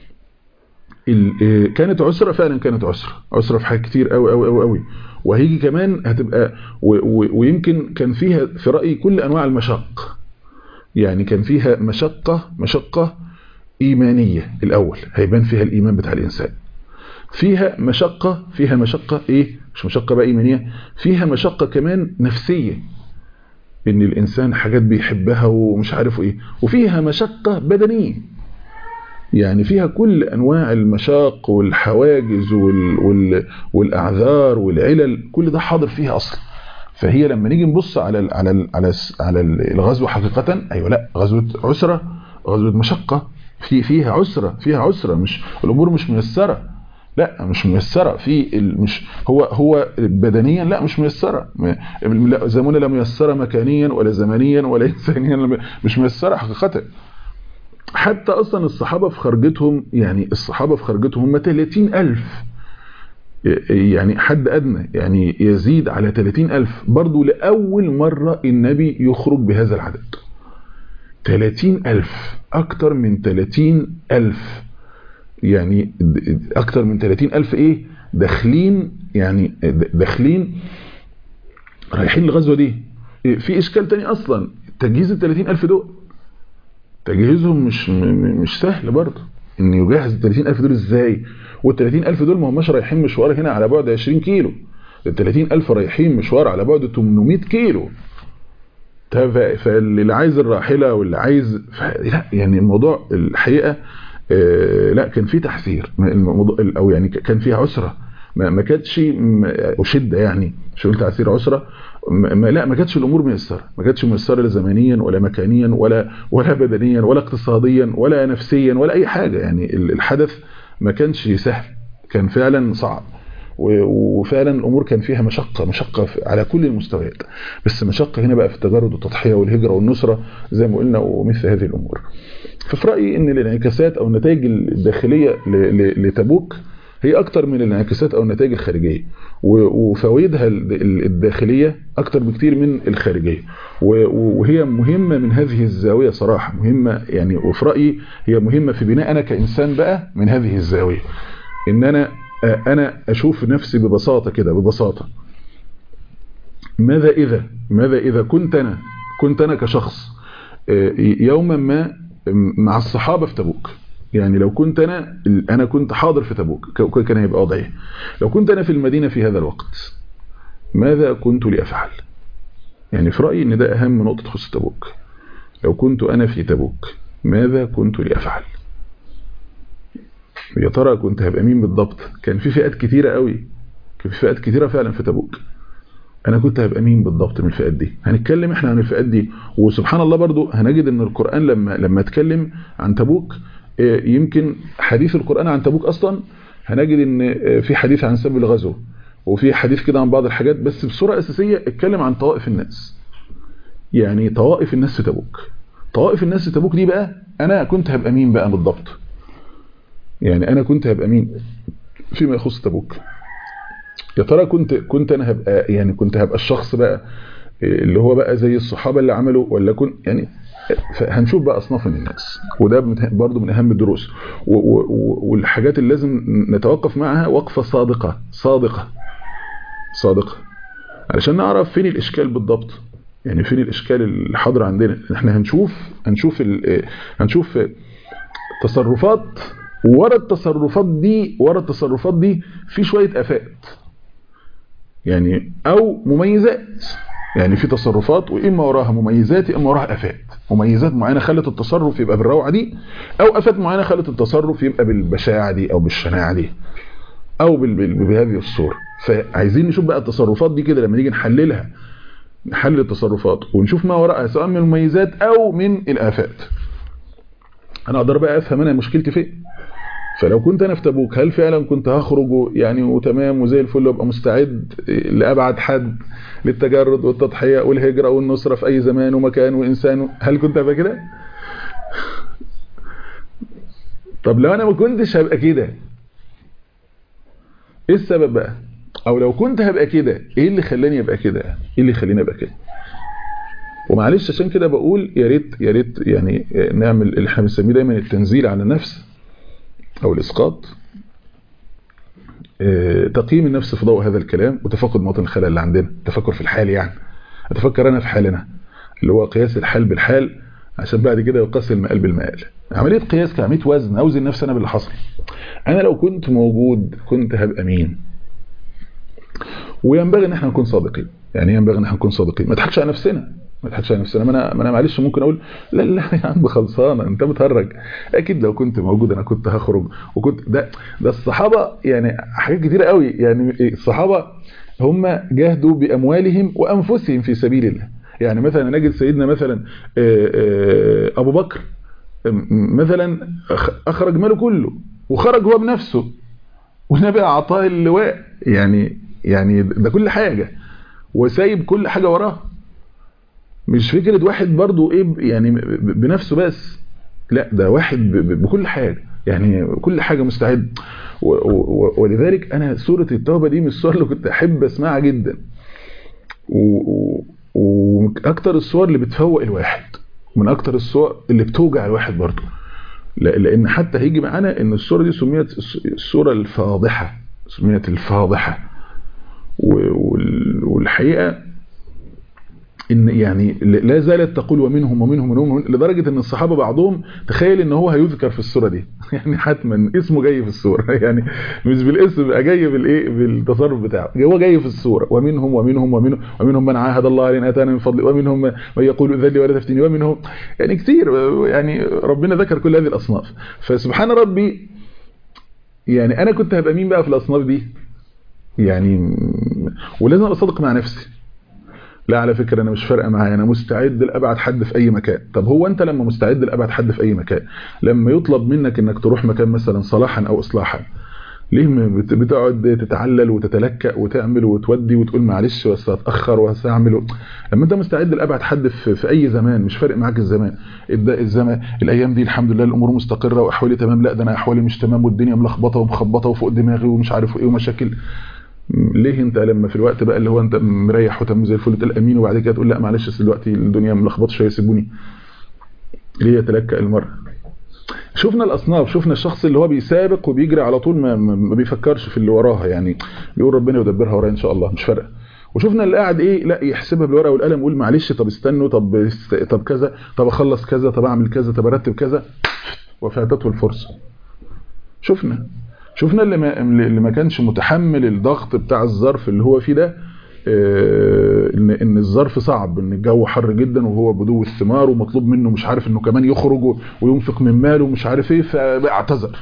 كانت عسره فعلا كانت عسره عسره في حاجات كتير قوي قوي قوي قوي وهيجي كمان هتبقى ويمكن كان فيها في رأيي كل أنواع المشق يعني كان فيها مشقة مشقة إيمانية الأول هيبان فيها الإيمان بتاع الإنسان فيها مشقة فيها مشقة إيه مش مشقة بقى إيمانية فيها مشقة كمان نفسية إن الإنسان حاجات بيحبها ومش عارف إيه وفيها مشقة بدنية يعني فيها كل أنواع المشاق والحواجز وال وال والأعذار والعلل كل ده حاضر فيها أصلا فهي لما نيجي نبص على ال على ال على ال على الغزو حقيقة ايوه لا غزوة عسرة غزوة مشقة في فيها عسرة فيها عسرة مش الامور مش ميسرة لا مش ميسرة في مش هو هو بدنيا لا مش ميسرة زمانه لا ميسرة مكانيا ولا زمنيا ولا انسانيا مش ميسرة حقيقة حتى اصلا الصحابة في خرجتهم يعني الصحابة في خرجتهم هم 30000 يعني حد أدنى يعني يزيد على 30 ألف برضو لأول مرة النبي يخرج بهذا العدد 30 ألف أكتر من 30 ألف يعني أكتر من 30 ألف إيه داخلين يعني داخلين رايحين الغزوة دي في إشكال تاني أصلا تجهيز ال 30 ألف دول تجهيزهم مش مش سهل برضه إن يجهز ال 30 ألف دول إزاي وال 30000 دول ما هماش رايحين مشوار هنا على بعد 20 كيلو ال 30000 رايحين مشوار على بعد 800 كيلو فاللي عايز الراحله واللي عايز لا يعني الموضوع الحقيقه لا كان فيه تحذير الموضوع او يعني كان فيها عسره ما كانتش وشده يعني مش قلت تعسير عسره ما لا ما كانتش الامور ميسره ما كانتش ميسره لا زمنيا ولا مكانيا ولا ولا بدنيا ولا اقتصاديا ولا نفسيا ولا اي حاجه يعني الحدث ما كانش سهل كان فعلا صعب وفعلا الامور كان فيها مشقه مشقه على كل المستويات بس مشقه هنا بقى في التجرد والتضحيه والهجره والنصره زي ما قلنا ومثل هذه الامور ففي رايي ان الانعكاسات او النتائج الداخليه لتبوك هي اكتر من الانعكاسات او النتائج الخارجيه وفوائدها الداخليه اكتر بكتير من الخارجيه وهي مهمه من هذه الزاويه صراحه مهمه يعني وفي رايي هي مهمه في بناء انا كانسان بقى من هذه الزاويه ان انا انا اشوف نفسي ببساطه كده ببساطه ماذا اذا ماذا اذا كنت انا كنت انا كشخص يوما ما مع الصحابه في تبوك يعني لو كنت انا انا كنت حاضر في تبوك كان هيبقى وضعي لو كنت انا في المدينه في هذا الوقت ماذا كنت لافعل يعني في رايي ان ده اهم نقطه تخص تبوك لو كنت انا في تبوك ماذا كنت لافعل يا ترى كنت هبقى مين بالضبط كان في فئات كتيره قوي كان في فئات كتيره فعلا في تبوك انا كنت هبقى مين بالضبط من الفئات دي هنتكلم احنا عن الفئات دي وسبحان الله برضو هنجد ان القران لما لما اتكلم عن تبوك يمكن حديث القرآن عن تبوك أصلا هنجد ان في حديث عن سبب الغزو وفي حديث كده عن بعض الحاجات بس بصورة أساسية اتكلم عن طوائف الناس يعني طوائف الناس في تبوك طوائف الناس في تبوك دي بقى أنا كنت هبقى مين بقى بالضبط يعني أنا كنت هبقى مين فيما يخص تبوك يا ترى كنت كنت أنا هبقى يعني كنت هبقى الشخص بقى اللي هو بقى زي الصحابة اللي عملوا ولا كنت يعني هنشوف بقى اصناف من الناس وده برضو من اهم الدروس والحاجات اللي لازم نتوقف معها وقفه صادقه صادقه صادقه علشان نعرف فين الاشكال بالضبط يعني فين الاشكال اللي حاضر عندنا احنا هنشوف هنشوف هنشوف تصرفات ورا التصرفات دي ورا التصرفات دي في شويه افات يعني او مميزات يعني في تصرفات واما وراها مميزات اما وراها افات مميزات معينه خلت التصرف يبقى بالروعه دي او افات معينه خلت التصرف يبقى بالبشاعه دي او بالشناعه دي او بهذه الصوره فعايزين نشوف بقى التصرفات دي كده لما نيجي نحللها نحلل التصرفات ونشوف ما وراءها سواء من المميزات او من الافات انا اقدر بقى افهم انا مشكلتي فين فلو كنت انا في تبوك هل فعلا كنت هخرج يعني وتمام وزي الفل وابقى مستعد لابعد حد للتجرد والتضحيه والهجره والنصره في اي زمان ومكان وانسان هل كنت هبقى كده طب لو انا ما كنتش هبقى كده ايه السبب بقى او لو كنت هبقى كده ايه اللي خلاني ابقى كده ايه اللي يخليني ابقى كده ومعلش عشان كده بقول يا ريت يا ريت يعني نعمل اللي احنا بنسميه دايما التنزيل على النفس او الاسقاط تقييم النفس في ضوء هذا الكلام وتفقد مواطن الخلل اللي عندنا تفكر في الحال يعني اتفكر انا في حالنا اللي هو قياس الحال بالحال عشان بعد كده يقاس المقال بالمقال عمليه قياس كعمليه وزن اوزن نفسي انا باللي حصل انا لو كنت موجود كنت هبقى مين وينبغي ان احنا نكون صادقين يعني ينبغي ان احنا نكون صادقين ما نضحكش على نفسنا ما تضحكش على نفسنا ما انا ما انا معلش ممكن اقول لا لا يا عم خلصانه انت بتهرج اكيد لو كنت موجود انا كنت هخرج وكنت ده ده الصحابه يعني حاجات كتيره قوي يعني الصحابه هم جاهدوا باموالهم وانفسهم في سبيل الله يعني مثلا نجد سيدنا مثلا ابو بكر مثلا اخرج ماله كله وخرج هو بنفسه والنبي اعطاه اللواء يعني يعني ده كل حاجه وسايب كل حاجه وراه مش فكره واحد برضو ايه يعني بنفسه بس لا ده واحد بكل حاجه يعني كل حاجه مستعد ولذلك انا سوره التوبه دي من السور اللي كنت احب اسمعها جدا واكتر الصور اللي بتفوق الواحد من اكتر الصور اللي بتوجع الواحد برضه لان حتى هيجي معانا ان الصوره دي سميت الصوره الفاضحه سميت الفاضحه والحقيقه ان يعني لا زالت تقول ومنهم ومنهم ومنهم لدرجه ان الصحابه بعضهم تخيل ان هو هيذكر في الصوره دي يعني حتما اسمه جاي في الصوره يعني مش بالاسم بقى جاي بالايه بالتصرف بتاعه هو جاي في الصوره ومنهم ومنهم ومنهم ومنهم من عاهد الله علينا اتانا من فضله ومنهم من يقول ذلي ولا تفتني ومنهم يعني كتير يعني ربنا ذكر كل هذه الاصناف فسبحان ربي يعني انا كنت هبقى مين بقى في الاصناف دي يعني ولازم ابقى صادق مع نفسي لا على فكرة أنا مش فارقة معايا أنا مستعد لأبعد حد في أي مكان طب هو أنت لما مستعد لأبعد حد في أي مكان لما يطلب منك أنك تروح مكان مثلا صلاحا أو إصلاحا ليه بتقعد تتعلل وتتلكأ وتعمل وتودي وتقول معلش بس هتأخر وهستعمل لما أنت مستعد لأبعد حد في, في أي زمان مش فارق معاك الزمان الزمان الأيام دي الحمد لله الأمور مستقرة وأحوالي تمام لا ده أنا أحوالي مش تمام والدنيا ملخبطة ومخبطة وفوق دماغي ومش عارف إيه ومشاكل ليه انت لما في الوقت بقى اللي هو انت مريح وتم زي الفل تقول امين وبعد كده تقول لا معلش دلوقتي الدنيا ملخبطه شويه سيبوني ليه يتلكأ المرء شفنا الاصناف شفنا الشخص اللي هو بيسابق وبيجري على طول ما, ما بيفكرش في اللي وراها يعني بيقول ربنا يدبرها ورايا ان شاء الله مش فارقه وشفنا اللي قاعد ايه لا يحسبها بالورقه والقلم يقول معلش طب استنوا طب طب كذا طب اخلص كذا طب اعمل كذا طب ارتب كذا وفاتته الفرصه شفنا شفنا اللي ما, اللي ما كانش متحمل الضغط بتاع الظرف اللي هو فيه ده ان ان الظرف صعب ان الجو حر جدا وهو بدو الثمار ومطلوب منه مش عارف انه كمان يخرج وينفق من ماله ومش عارف ايه فاعتذر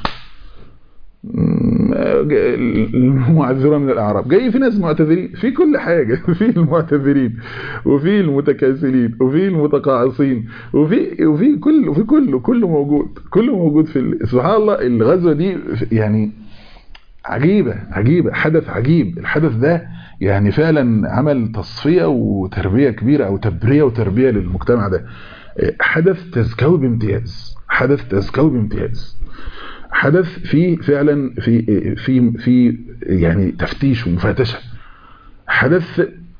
المعذره من الاعراب جاي في ناس معتذرين في كل حاجه في المعتذرين وفي المتكاسلين وفي المتقاعسين وفي وفي كل وفي كله كله موجود كله موجود في سبحان الله الغزوه دي يعني عجيبه عجيبه حدث عجيب الحدث ده يعني فعلا عمل تصفيه وتربيه كبيره او تبريه وتربيه للمجتمع ده حدث تزكوي بامتياز حدث تزكوي بامتياز حدث فيه فعلا في في في يعني تفتيش ومفاتشه حدث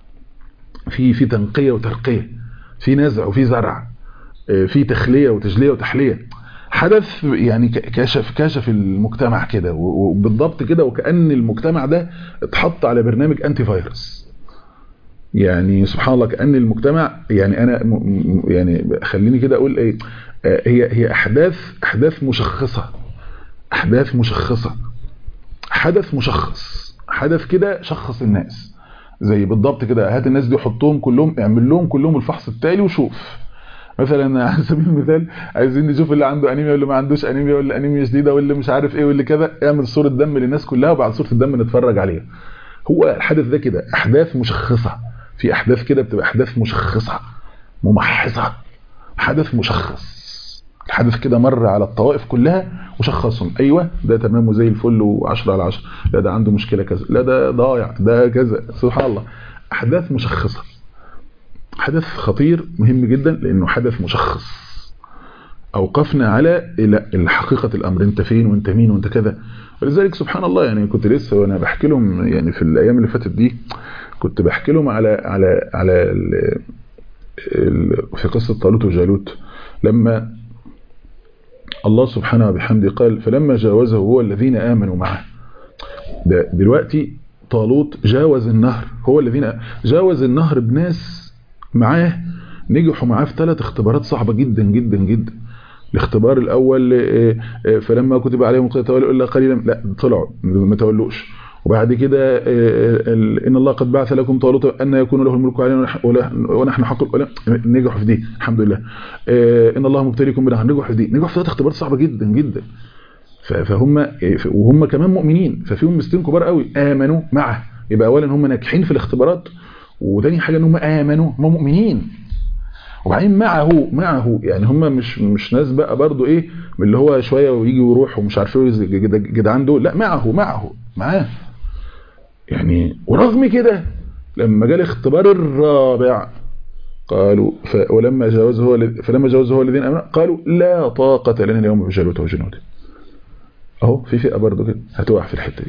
في في تنقيه وترقيه في نزع وفي زرع في تخليه وتجليه وتحليه حدث يعني كشف كشف المجتمع كده وبالضبط كده وكأن المجتمع ده اتحط على برنامج انتي فيروس يعني سبحان الله كأن المجتمع يعني انا يعني خليني كده اقول ايه هي هي احداث احداث مشخصه احداث مشخصه حدث مشخص حدث كده شخص الناس زي بالضبط كده هات الناس دي حطهم كلهم اعمل لهم كلهم الفحص التالي وشوف مثلا على سبيل المثال عايزين نشوف اللي عنده انيميا واللي ما عندوش انيميا واللي انيميا شديده واللي مش عارف ايه واللي كذا اعمل صوره دم للناس كلها وبعد صوره الدم نتفرج عليها هو الحدث ده كده احداث مشخصه في احداث كده بتبقى احداث مشخصه ممحصه حدث مشخص الحدث كده مر على الطوائف كلها وشخصهم ايوه ده تمام وزي الفل و10 على 10 لا ده عنده مشكله كذا لا ده ضايع ده كذا سبحان الله احداث مشخصه حدث خطير مهم جدا لانه حدث مشخص اوقفنا على الحقيقه الامر انت فين وانت مين وانت كذا ولذلك سبحان الله يعني كنت لسه وانا بحكي لهم يعني في الايام اللي فاتت دي كنت بحكي لهم على على على ال ال في قصه طالوت وجالوت لما الله سبحانه وبحمده قال فلما جاوزه هو الذين آمنوا معه ده دلوقتي طالوت جاوز النهر هو الذين جاوز النهر بناس معاه نجحوا معاه في ثلاث اختبارات صعبة جدا جدا جدا الاختبار الأول فلما كتب عليهم القتال تولوا إلا قليلا لا طلعوا ما تولوش وبعد كده ان الله قد بعث لكم طالوت ان يكون له الملك علينا ونحن حق نجحوا في دي الحمد لله ان الله مبتليكم بنهر نجحوا في دي نجحوا في ثلاث اختبارات صعبه جدا جدا فهم وهم كمان مؤمنين ففيهم مستين كبار قوي امنوا معه يبقى اولا هم ناجحين في الاختبارات وتاني حاجه ان هم امنوا هم مؤمنين وبعدين معه معه يعني هم مش مش ناس بقى برضو ايه من اللي هو شويه ويجي ويروح ومش عارف ايه جدعان دول لا معه معه معاه يعني ورغم كده لما جاء الاختبار الرابع قالوا ف ولما جاوزه هو فلما جاوزه هو الذين امنوا قالوا لا طاقه لنا اليوم بجالوت وجنوده اهو في فئه برضه كده هتقع في الحته دي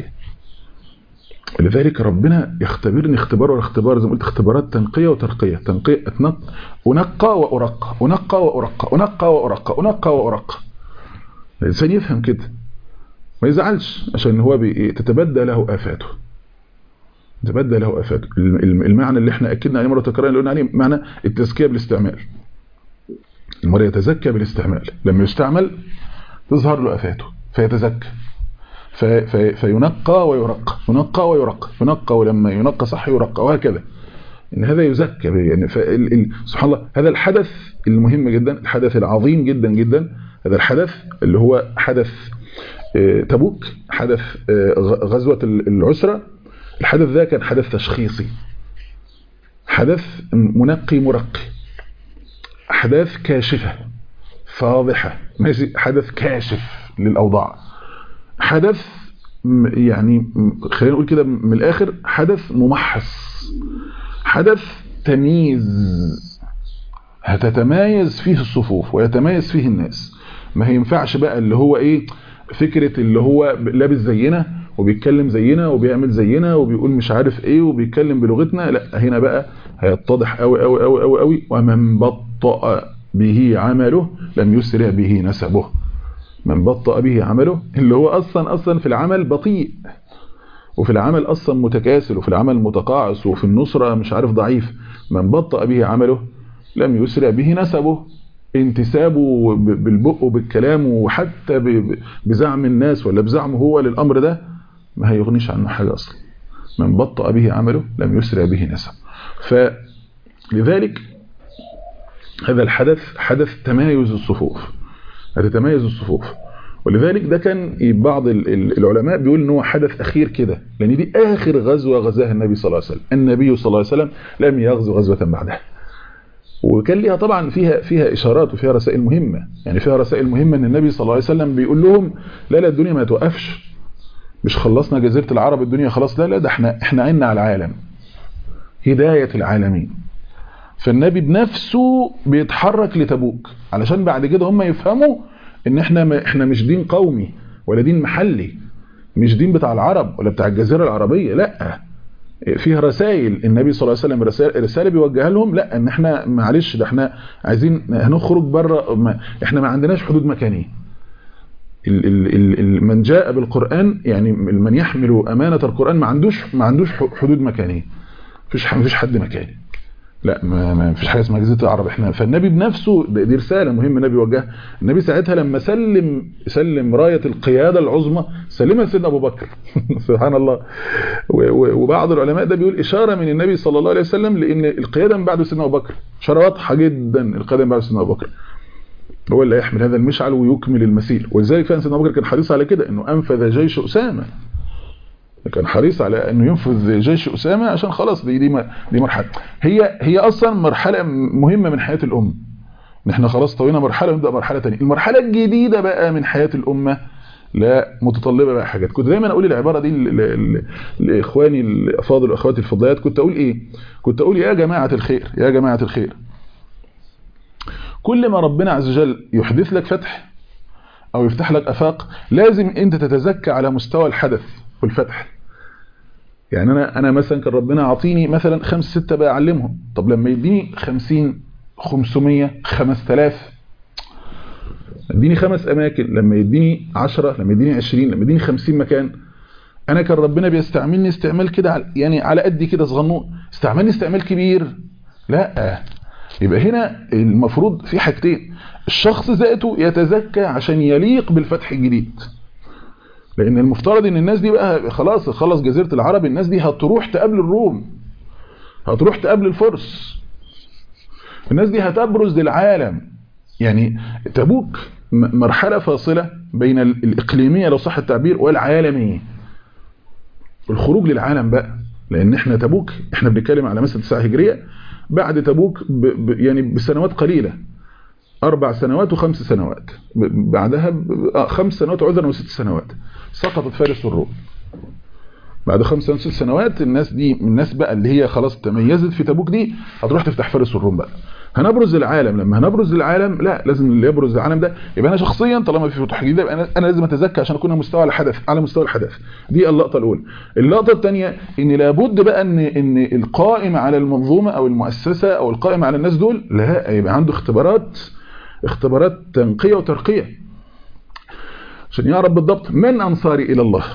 ولذلك ربنا يختبرني اختبار واختبار زي ما قلت اختبارات تنقيه وترقيه تنقيه اتنق انقى وارقى انقى وارقى انقى وارقى انقى وارقى الانسان يفهم كده ما يزعلش عشان هو تتبدى له افاته تتبدى له افاته المعنى اللي احنا اكدنا عليه مره تكرارا اللي قلنا عليه معنى التزكيه بالاستعمال المرء يتزكى بالاستعمال لما يستعمل تظهر له افاته فيتزكى في في فينقى ويرقى ينقى ويرقى ينقى ولما ينقى صح يرقى وهكذا ان هذا يزكى يعني سبحان الله هذا الحدث المهم جدا الحدث العظيم جدا جدا هذا الحدث اللي هو حدث تبوك حدث غزوة العسرة الحدث ده كان حدث تشخيصي حدث منقي مرقي أحداث كاشفة فاضحة ماشي حدث كاشف للأوضاع حدث يعني خلينا نقول كده من الآخر حدث ممحص حدث تمييز هتتمايز فيه الصفوف ويتمايز فيه الناس ما هينفعش بقى اللي هو ايه فكرة اللي هو لابس زينا وبيتكلم زينا وبيعمل زينا وبيقول مش عارف ايه وبيتكلم بلغتنا لا هنا بقى هيتضح قوي قوي قوي قوي قوي ومن بطأ به عمله لم يسرع به نسبه من بطأ به عمله اللي هو اصلا اصلا في العمل بطيء وفي العمل اصلا متكاسل وفي العمل متقاعس وفي النصرة مش عارف ضعيف من بطأ به عمله لم يسرع به نسبه انتسابه بالبق وبالكلام وحتى بزعم الناس ولا بزعمه هو للأمر ده ما هيغنيش عنه حاجة أصلا من بطأ به عمله لم يسرع به نسب فلذلك هذا الحدث حدث تمايز الصفوف هذا تمايز الصفوف ولذلك ده كان بعض العلماء بيقول ان هو حدث اخير كده لان دي اخر غزوه غزاها النبي صلى الله عليه وسلم النبي صلى الله عليه وسلم لم يغزو غزوه بعدها وكان ليها طبعا فيها فيها اشارات وفيها رسائل مهمه يعني فيها رسائل مهمه ان النبي صلى الله عليه وسلم بيقول لهم لا لا الدنيا ما توقفش مش خلصنا جزيره العرب الدنيا خلاص لا لا ده احنا احنا عيننا على العالم هدايه العالمين فالنبي بنفسه بيتحرك لتبوك علشان بعد كده هم يفهموا ان احنا ما احنا مش دين قومي ولا دين محلي مش دين بتاع العرب ولا بتاع الجزيره العربيه لا فيها رسائل النبي صلى الله عليه وسلم رسائل, رسالة بيوجهها لهم لا ان احنا معلش ده احنا عايزين هنخرج بره ما احنا ما عندناش حدود مكانيه ال ال ال من جاء بالقرآن يعني من يحمل أمانة القرآن ما عندوش ما عندوش حدود مكانيه مفيش مفيش حد مكاني لا ما, ما فيش حاجه اسمها جزيره العرب احنا فالنبي بنفسه دي رساله مهمه النبي وجهها النبي ساعتها لما سلم سلم رايه القياده العظمى سلمها سيدنا ابو بكر سبحان الله وبعض العلماء ده بيقول اشاره من النبي صلى الله عليه وسلم لان القياده من بعد سيدنا ابو بكر اشاره واضحه جدا القياده من بعد سيدنا ابو بكر هو اللي يحمل هذا المشعل ويكمل المسير ولذلك كان سيدنا ابو بكر كان حريص على كده انه انفذ جيش اسامه كان حريص على انه ينفذ جيش اسامه عشان خلاص دي دي دي مرحله هي هي اصلا مرحله مهمه من حياه الامه ان احنا خلاص طوينا مرحله ونبدا مرحله ثانيه المرحله الجديده بقى من حياه الامه لا متطلبه بقى حاجات كنت دايما اقول العباره دي لاخواني الافاضل واخواتي الفضليات كنت اقول ايه كنت اقول يا جماعه الخير يا جماعه الخير كل ما ربنا عز وجل يحدث لك فتح او يفتح لك افاق لازم انت تتزكى على مستوى الحدث والفتح يعني انا انا مثلا كان ربنا عاطيني مثلا خمس ستة بقى اعلمهم طب لما يديني 50 500 5000 يديني خمس اماكن لما يديني 10 لما يديني 20 لما يديني 50 مكان انا كان ربنا بيستعملني استعمال كده يعني على قد كده صغنون استعملني استعمال كبير لا يبقى هنا المفروض في حاجتين الشخص ذاته يتزكى عشان يليق بالفتح الجديد لان المفترض ان الناس دي بقى خلاص خلص جزيره العرب الناس دي هتروح تقابل الروم هتروح تقابل الفرس الناس دي هتبرز للعالم يعني تبوك مرحله فاصله بين الاقليميه لو صح التعبير والعالميه الخروج للعالم بقى لان احنا تبوك احنا بنتكلم على مثلا 9 هجريه بعد تبوك ب ب يعني بسنوات قليله اربع سنوات وخمس سنوات بعدها خمس سنوات عذرا وست سنوات سقطت فارس والروم بعد خمس سنوات ست سنوات الناس دي الناس بقى اللي هي خلاص تميزت في تبوك دي هتروح تفتح فارس والروم بقى هنبرز العالم لما هنبرز العالم لا لازم اللي يبرز العالم ده يبقى انا شخصيا طالما في فتوح جديده يبقى انا, أنا لازم اتزكى عشان اكون مستوى الحدث على مستوى الحدث دي اللقطه الاولى اللقطه الثانيه ان لابد بقى ان ان القائم على المنظومه او المؤسسه او القائم على الناس دول لا يبقى عنده اختبارات اختبارات تنقيه وترقيه عشان يعرف بالضبط من انصاري الى الله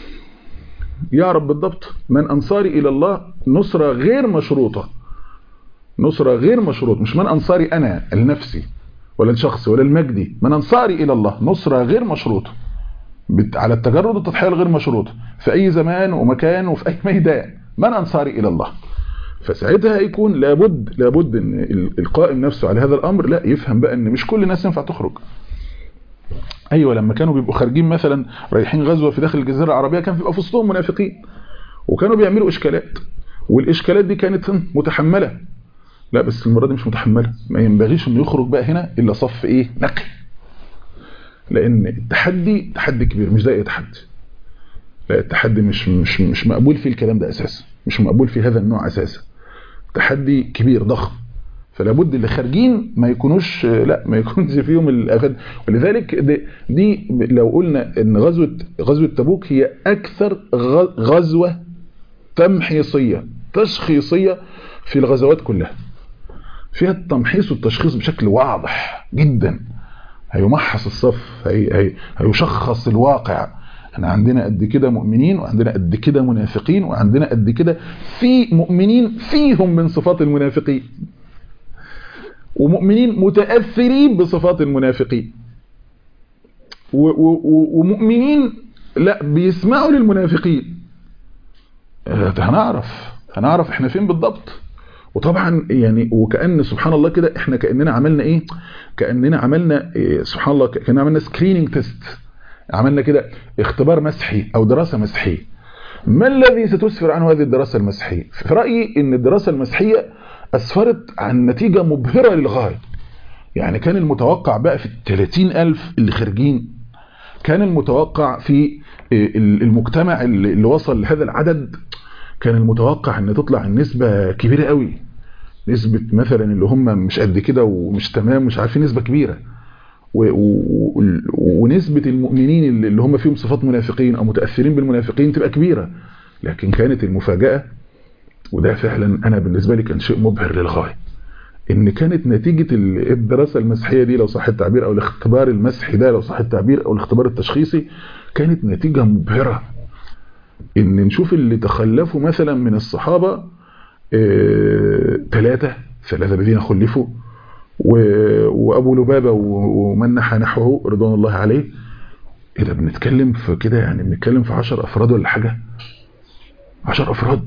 يعرف بالضبط من انصاري الى الله نصره غير مشروطه نصرة غير مشروط مش من أنصاري أنا لنفسي ولا لشخصي ولا المجدي من أنصاري إلى الله نصرة غير مشروطة على التجرد والتضحية الغير مشروطة في أي زمان ومكان وفي أي ميدان من أنصاري إلى الله فساعتها يكون لابد لابد ان القائم نفسه على هذا الامر لا يفهم بقى ان مش كل الناس ينفع تخرج ايوه لما كانوا بيبقوا خارجين مثلا رايحين غزوه في داخل الجزيره العربيه كان بيبقى في وسطهم منافقين وكانوا بيعملوا اشكالات والاشكالات دي كانت متحمله لا بس المرة دي مش متحملة ما ينبغيش انه يخرج بقى هنا الا صف ايه نقي لان التحدي تحدي كبير مش ده اي تحدي لا التحدي مش مش مش مقبول فيه الكلام ده اساسا مش مقبول في هذا النوع اساسا تحدي كبير ضخم فلا بد اللي خارجين ما يكونوش لا ما يكونش فيهم الافاد ولذلك دي, دي لو قلنا ان غزوه غزوه تبوك هي اكثر غزوه تمحيصيه تشخيصيه في الغزوات كلها فيها التمحيص والتشخيص بشكل واضح جدا هيمحص الصف هي هي هيشخص الواقع احنا عندنا قد كده مؤمنين وعندنا قد كده منافقين وعندنا قد كده في مؤمنين فيهم من صفات المنافقين ومؤمنين متأثرين بصفات المنافقين ومؤمنين لا بيسمعوا للمنافقين هنعرف هنعرف احنا فين بالضبط وطبعا يعني وكأن سبحان الله كده احنا كأننا عملنا ايه كأننا عملنا إيه سبحان الله كأننا عملنا سكريننج تيست عملنا كده اختبار مسحي او دراسة مسحية ما الذي ستسفر عنه هذه الدراسة المسحية في رأيي ان الدراسة المسحية اسفرت عن نتيجة مبهرة للغاية يعني كان المتوقع بقى في الثلاثين ألف اللي خارجين كان المتوقع في المجتمع اللي وصل لهذا العدد كان المتوقع ان تطلع النسبة كبيرة قوي نسبة مثلا اللي هم مش قد كده ومش تمام مش عارفين نسبة كبيرة و و ونسبة المؤمنين اللي هم فيهم صفات منافقين او متأثرين بالمنافقين تبقى كبيرة لكن كانت المفاجأة وده فعلا انا بالنسبة لي كان شيء مبهر للغاية ان كانت نتيجة الدراسة المسحية دي لو صح التعبير او الاختبار المسحي ده لو صح التعبير او الاختبار التشخيصي كانت نتيجة مبهرة ان نشوف اللي تخلفوا مثلا من الصحابة ثلاثة اه ثلاثة الذين خلفوا وابو لبابة ومن نحى نحوه رضوان الله عليه ايه ده بنتكلم في كده يعني بنتكلم في عشر افراد ولا حاجة عشر افراد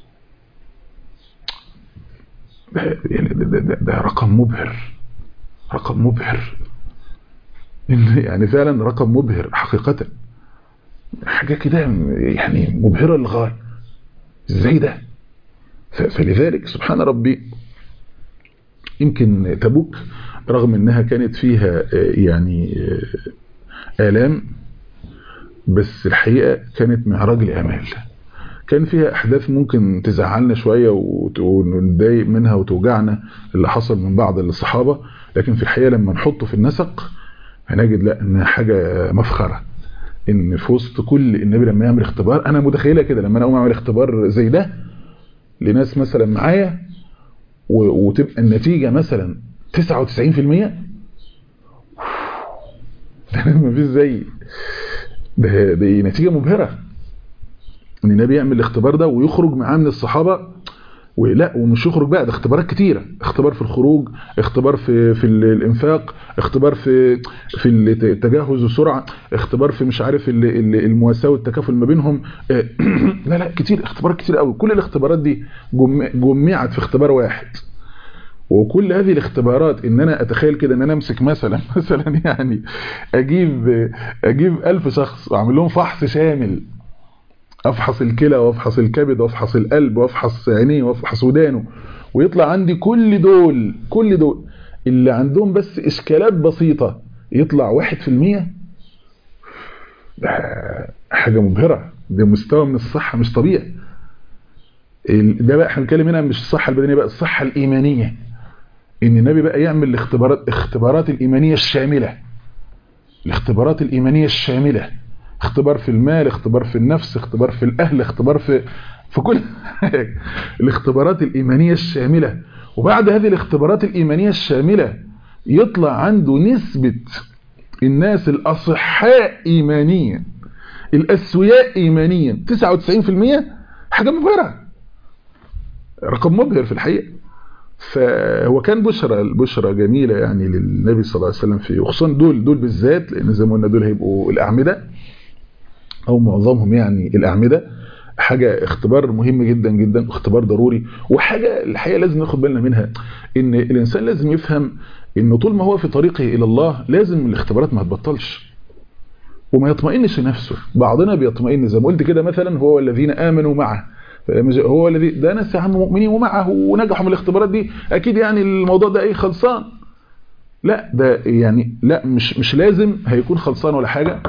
ده, يعني ده, ده, ده رقم مبهر رقم مبهر يعني فعلا رقم مبهر حقيقة حاجة كده يعني مبهرة للغاية ازاي ده فلذلك سبحان ربي يمكن تبوك رغم انها كانت فيها يعني آلام بس الحقيقة كانت معراج لأمال كان فيها أحداث ممكن تزعلنا شوية ونتضايق منها وتوجعنا اللي حصل من بعض الصحابة لكن في الحقيقة لما نحطه في النسق هنجد لا انها حاجة مفخرة ان في وسط كل النبي لما يعمل اختبار انا متخيلها كده لما انا اقوم اعمل اختبار زي ده لناس مثلا معايا وتبقى النتيجة مثلا 99% ده ما فيش زي ده دي نتيجة مبهرة ان النبي يعمل الاختبار ده ويخرج معاه من الصحابة ولا ومش يخرج بقى ده اختبارات كتيره اختبار في الخروج اختبار في في الانفاق اختبار في في التجهز والسرعه اختبار في مش عارف المواساه والتكافل ما بينهم لا لا كتير اختبارات كتير قوي كل الاختبارات دي جمعت في اختبار واحد وكل هذه الاختبارات ان انا اتخيل كده ان انا امسك مثلا مثلا يعني اجيب اجيب ألف شخص واعمل لهم فحص شامل افحص الكلى وافحص الكبد وافحص القلب وافحص عينيه وافحص ودانه ويطلع عندي كل دول كل دول اللي عندهم بس اشكالات بسيطة يطلع واحد في المية ده حاجة مبهرة ده مستوى من الصحة مش طبيعي ده بقى احنا بنتكلم هنا مش الصحة البدنية بقى الصحة الإيمانية ان النبي بقى يعمل الاختبارات اختبارات الإيمانية الشاملة الاختبارات الإيمانية الشاملة اختبار في المال اختبار في النفس اختبار في الأهل اختبار في في كل الاختبارات الإيمانية الشاملة وبعد هذه الاختبارات الإيمانية الشاملة يطلع عنده نسبة الناس الأصحاء إيمانيا الأسوياء إيمانيا 99% حاجة مبهرة رقم مبهر في الحقيقة فهو كان بشرى البشرى جميلة يعني للنبي صلى الله عليه وسلم في وخصوصا دول دول بالذات لأن زي ما قلنا دول هيبقوا الأعمدة أو معظمهم يعني الأعمدة حاجة اختبار مهم جدا جدا اختبار ضروري وحاجة الحقيقة لازم ناخد بالنا منها ان الانسان لازم يفهم ان طول ما هو في طريقه الى الله لازم الاختبارات ما تبطلش وما يطمئنش نفسه بعضنا بيطمئن زي ما قلت كده مثلا هو الذين امنوا معه هو الذي ده ناس يا عم مؤمنين ومعه ونجحوا من الاختبارات دي اكيد يعني الموضوع ده ايه خلصان لا ده يعني لا مش مش لازم هيكون خلصان ولا حاجه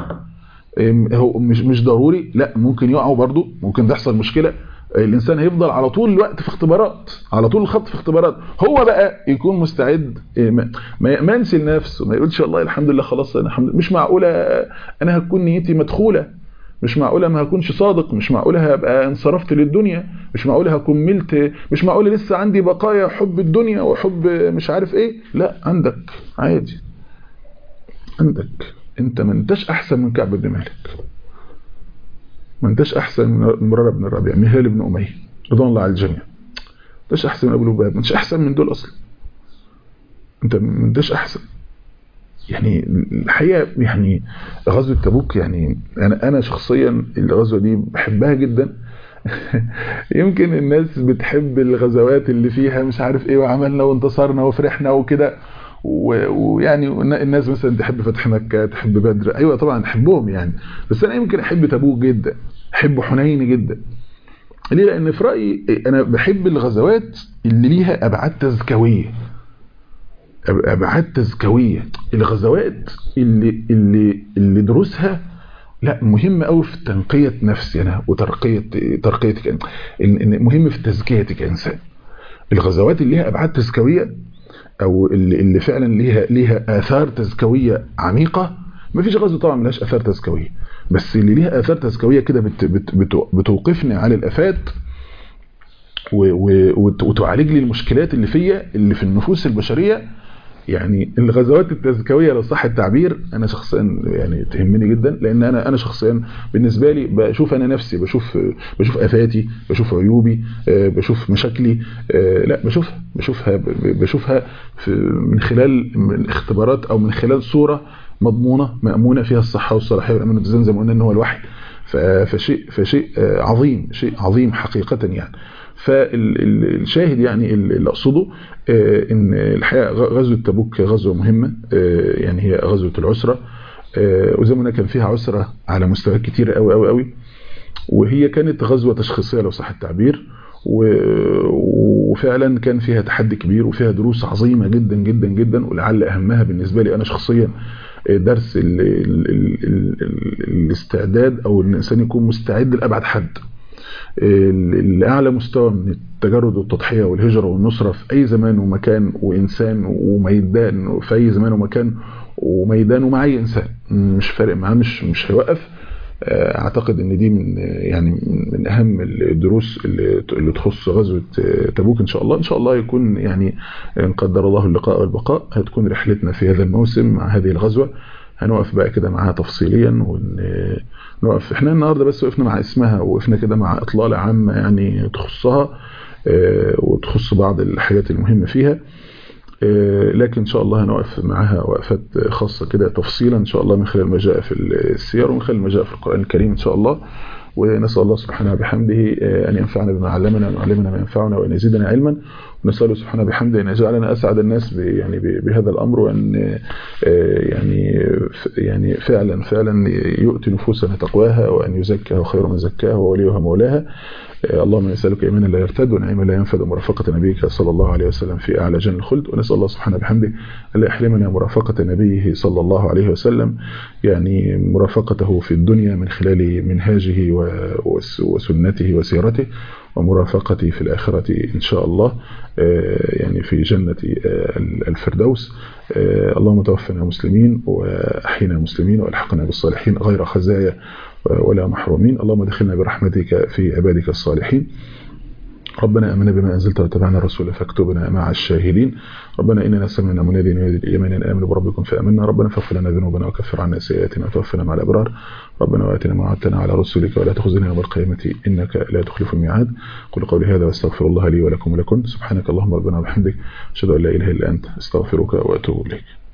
هو مش مش ضروري لا ممكن يقعوا برضو ممكن تحصل مشكلة الإنسان هيفضل على طول الوقت في اختبارات على طول الخط في اختبارات هو بقى يكون مستعد ما يأمنش لنفسه ما يقولش والله الحمد لله خلاص أنا الحمد لله مش معقولة أنا هتكون نيتي مدخولة مش معقولة ما هكونش صادق مش معقولة هبقى انصرفت للدنيا مش معقولة هكون ملت مش معقولة لسه عندي بقايا حب الدنيا وحب مش عارف ايه لا عندك عادي عندك انت ما انتش احسن من كعب بن مالك ما انتش احسن من مرارة بن الربيع من هلال بن اميه رضوان الله على الجميع ما انتش احسن من ابو لباب ما انتش احسن من دول اصلا انت ما انتش احسن يعني الحقيقه يعني غزوه تبوك يعني انا انا شخصيا الغزوه دي بحبها جدا يمكن الناس بتحب الغزوات اللي فيها مش عارف ايه وعملنا وانتصرنا وفرحنا وكده ويعني الناس مثلا تحب فتح مكة تحب بدر ايوه طبعا احبهم يعني بس انا يمكن احب تبوك جدا احب حنين جدا ليه لان في رايي انا بحب الغزوات اللي ليها ابعاد تزكويه ابعاد تزكويه الغزوات اللي اللي اللي دروسها لا مهم قوي في تنقيه نفسي انا وترقيه ترقيتك مهم في تزكيتك كانسان الغزوات اللي ليها ابعاد تزكويه او اللي, اللي فعلا ليها ليها اثار تزكويه عميقه ما فيش غزوه طبعا ملهاش اثار تزكويه بس اللي ليها اثار تزكويه كده بت بت بت بتوقفني على الافات وتعالج لي المشكلات اللي فيا اللي في النفوس البشريه يعني الغزوات التزكويه لو صح التعبير انا شخصيا يعني تهمني جدا لان انا انا شخصيا بالنسبه لي بشوف انا نفسي بشوف بشوف افاتي بشوف عيوبي بشوف مشاكلي لا بشوفها بشوفها بشوفها من خلال الاختبارات او من خلال صوره مضمونه مامونه فيها الصحه والصلاحيه والامان والتزام زي ما قلنا ان هو الوحي فشيء فشيء عظيم شيء عظيم حقيقه يعني فالشاهد يعني اللي اقصده ان الحقيقه غزوه تبوك غزوه مهمه يعني هي غزوه العسره وزي ما كان فيها عسره على مستويات كتيره قوي قوي قوي وهي كانت غزوه تشخيصيه لو صح التعبير وفعلا كان فيها تحدي كبير وفيها دروس عظيمه جدا جدا جدا ولعل اهمها بالنسبه لي انا شخصيا درس ال ال ال ال الاستعداد او ان الانسان يكون مستعد لابعد حد لأعلى مستوى من التجرد والتضحية والهجرة والنصرة في أي زمان ومكان وإنسان وميدان في أي زمان ومكان وميدان ومع أي إنسان مش فارق معاه مش مش هيوقف اعتقد ان دي من يعني من اهم الدروس اللي, اللي تخص غزوه تبوك ان شاء الله ان شاء الله يكون يعني ان قدر الله اللقاء والبقاء هتكون رحلتنا في هذا الموسم مع هذه الغزوه هنقف بقى كده معاها تفصيليا ونقف احنا النهارده بس وقفنا مع اسمها وقفنا كده مع اطلاله عامه يعني تخصها وتخص بعض الحاجات المهمة فيها لكن إن شاء الله هنوقف معها وقفات خاصة كده تفصيلا إن شاء الله من خلال ما جاء في السير ومن خلال ما جاء في القرآن الكريم إن شاء الله ونسأل الله سبحانه بحمده أن ينفعنا بما علمنا وأن يعلمنا ما ينفعنا وأن يزيدنا علما ونسأله سبحانه بحمده أن يجعلنا أسعد الناس يعني بهذا الأمر وأن يعني يعني فعلا فعلا يؤتي نفوسنا تقواها وأن يزكها خير من زكاها ووليها مولاها اللهم نسألك إيمانا لا يرتد ونعيما لا ينفد ومرافقة نبيك صلى الله عليه وسلم في أعلى جنة الخلد ونسأل الله سبحانه بحمده أن يحلمنا مرافقة نبيه صلى الله عليه وسلم يعني مرافقته في الدنيا من خلال منهاجه وسنته وسيرته ومرافقتي في الآخرة إن شاء الله يعني في جنة الفردوس اللهم توفنا مسلمين وأحينا مسلمين وألحقنا بالصالحين غير خزايا ولا محرومين اللهم دخلنا برحمتك في عبادك الصالحين ربنا امنا بما انزلت واتبعنا الرسول فاكتبنا مع الشاهدين ربنا اننا سمعنا مناديا ينادي الايمان ان امنوا بربكم فامنا ربنا فاغفر لنا ذنوبنا وكفر عنا سيئاتنا وتوفنا مع الابرار ربنا واتنا ما وعدتنا على رسلك ولا تخزنا يوم القيامه انك لا تخلف الميعاد قل قولي هذا واستغفر الله لي ولكم ولكم سبحانك اللهم ربنا وبحمدك اشهد ان لا اله الا انت استغفرك واتوب اليك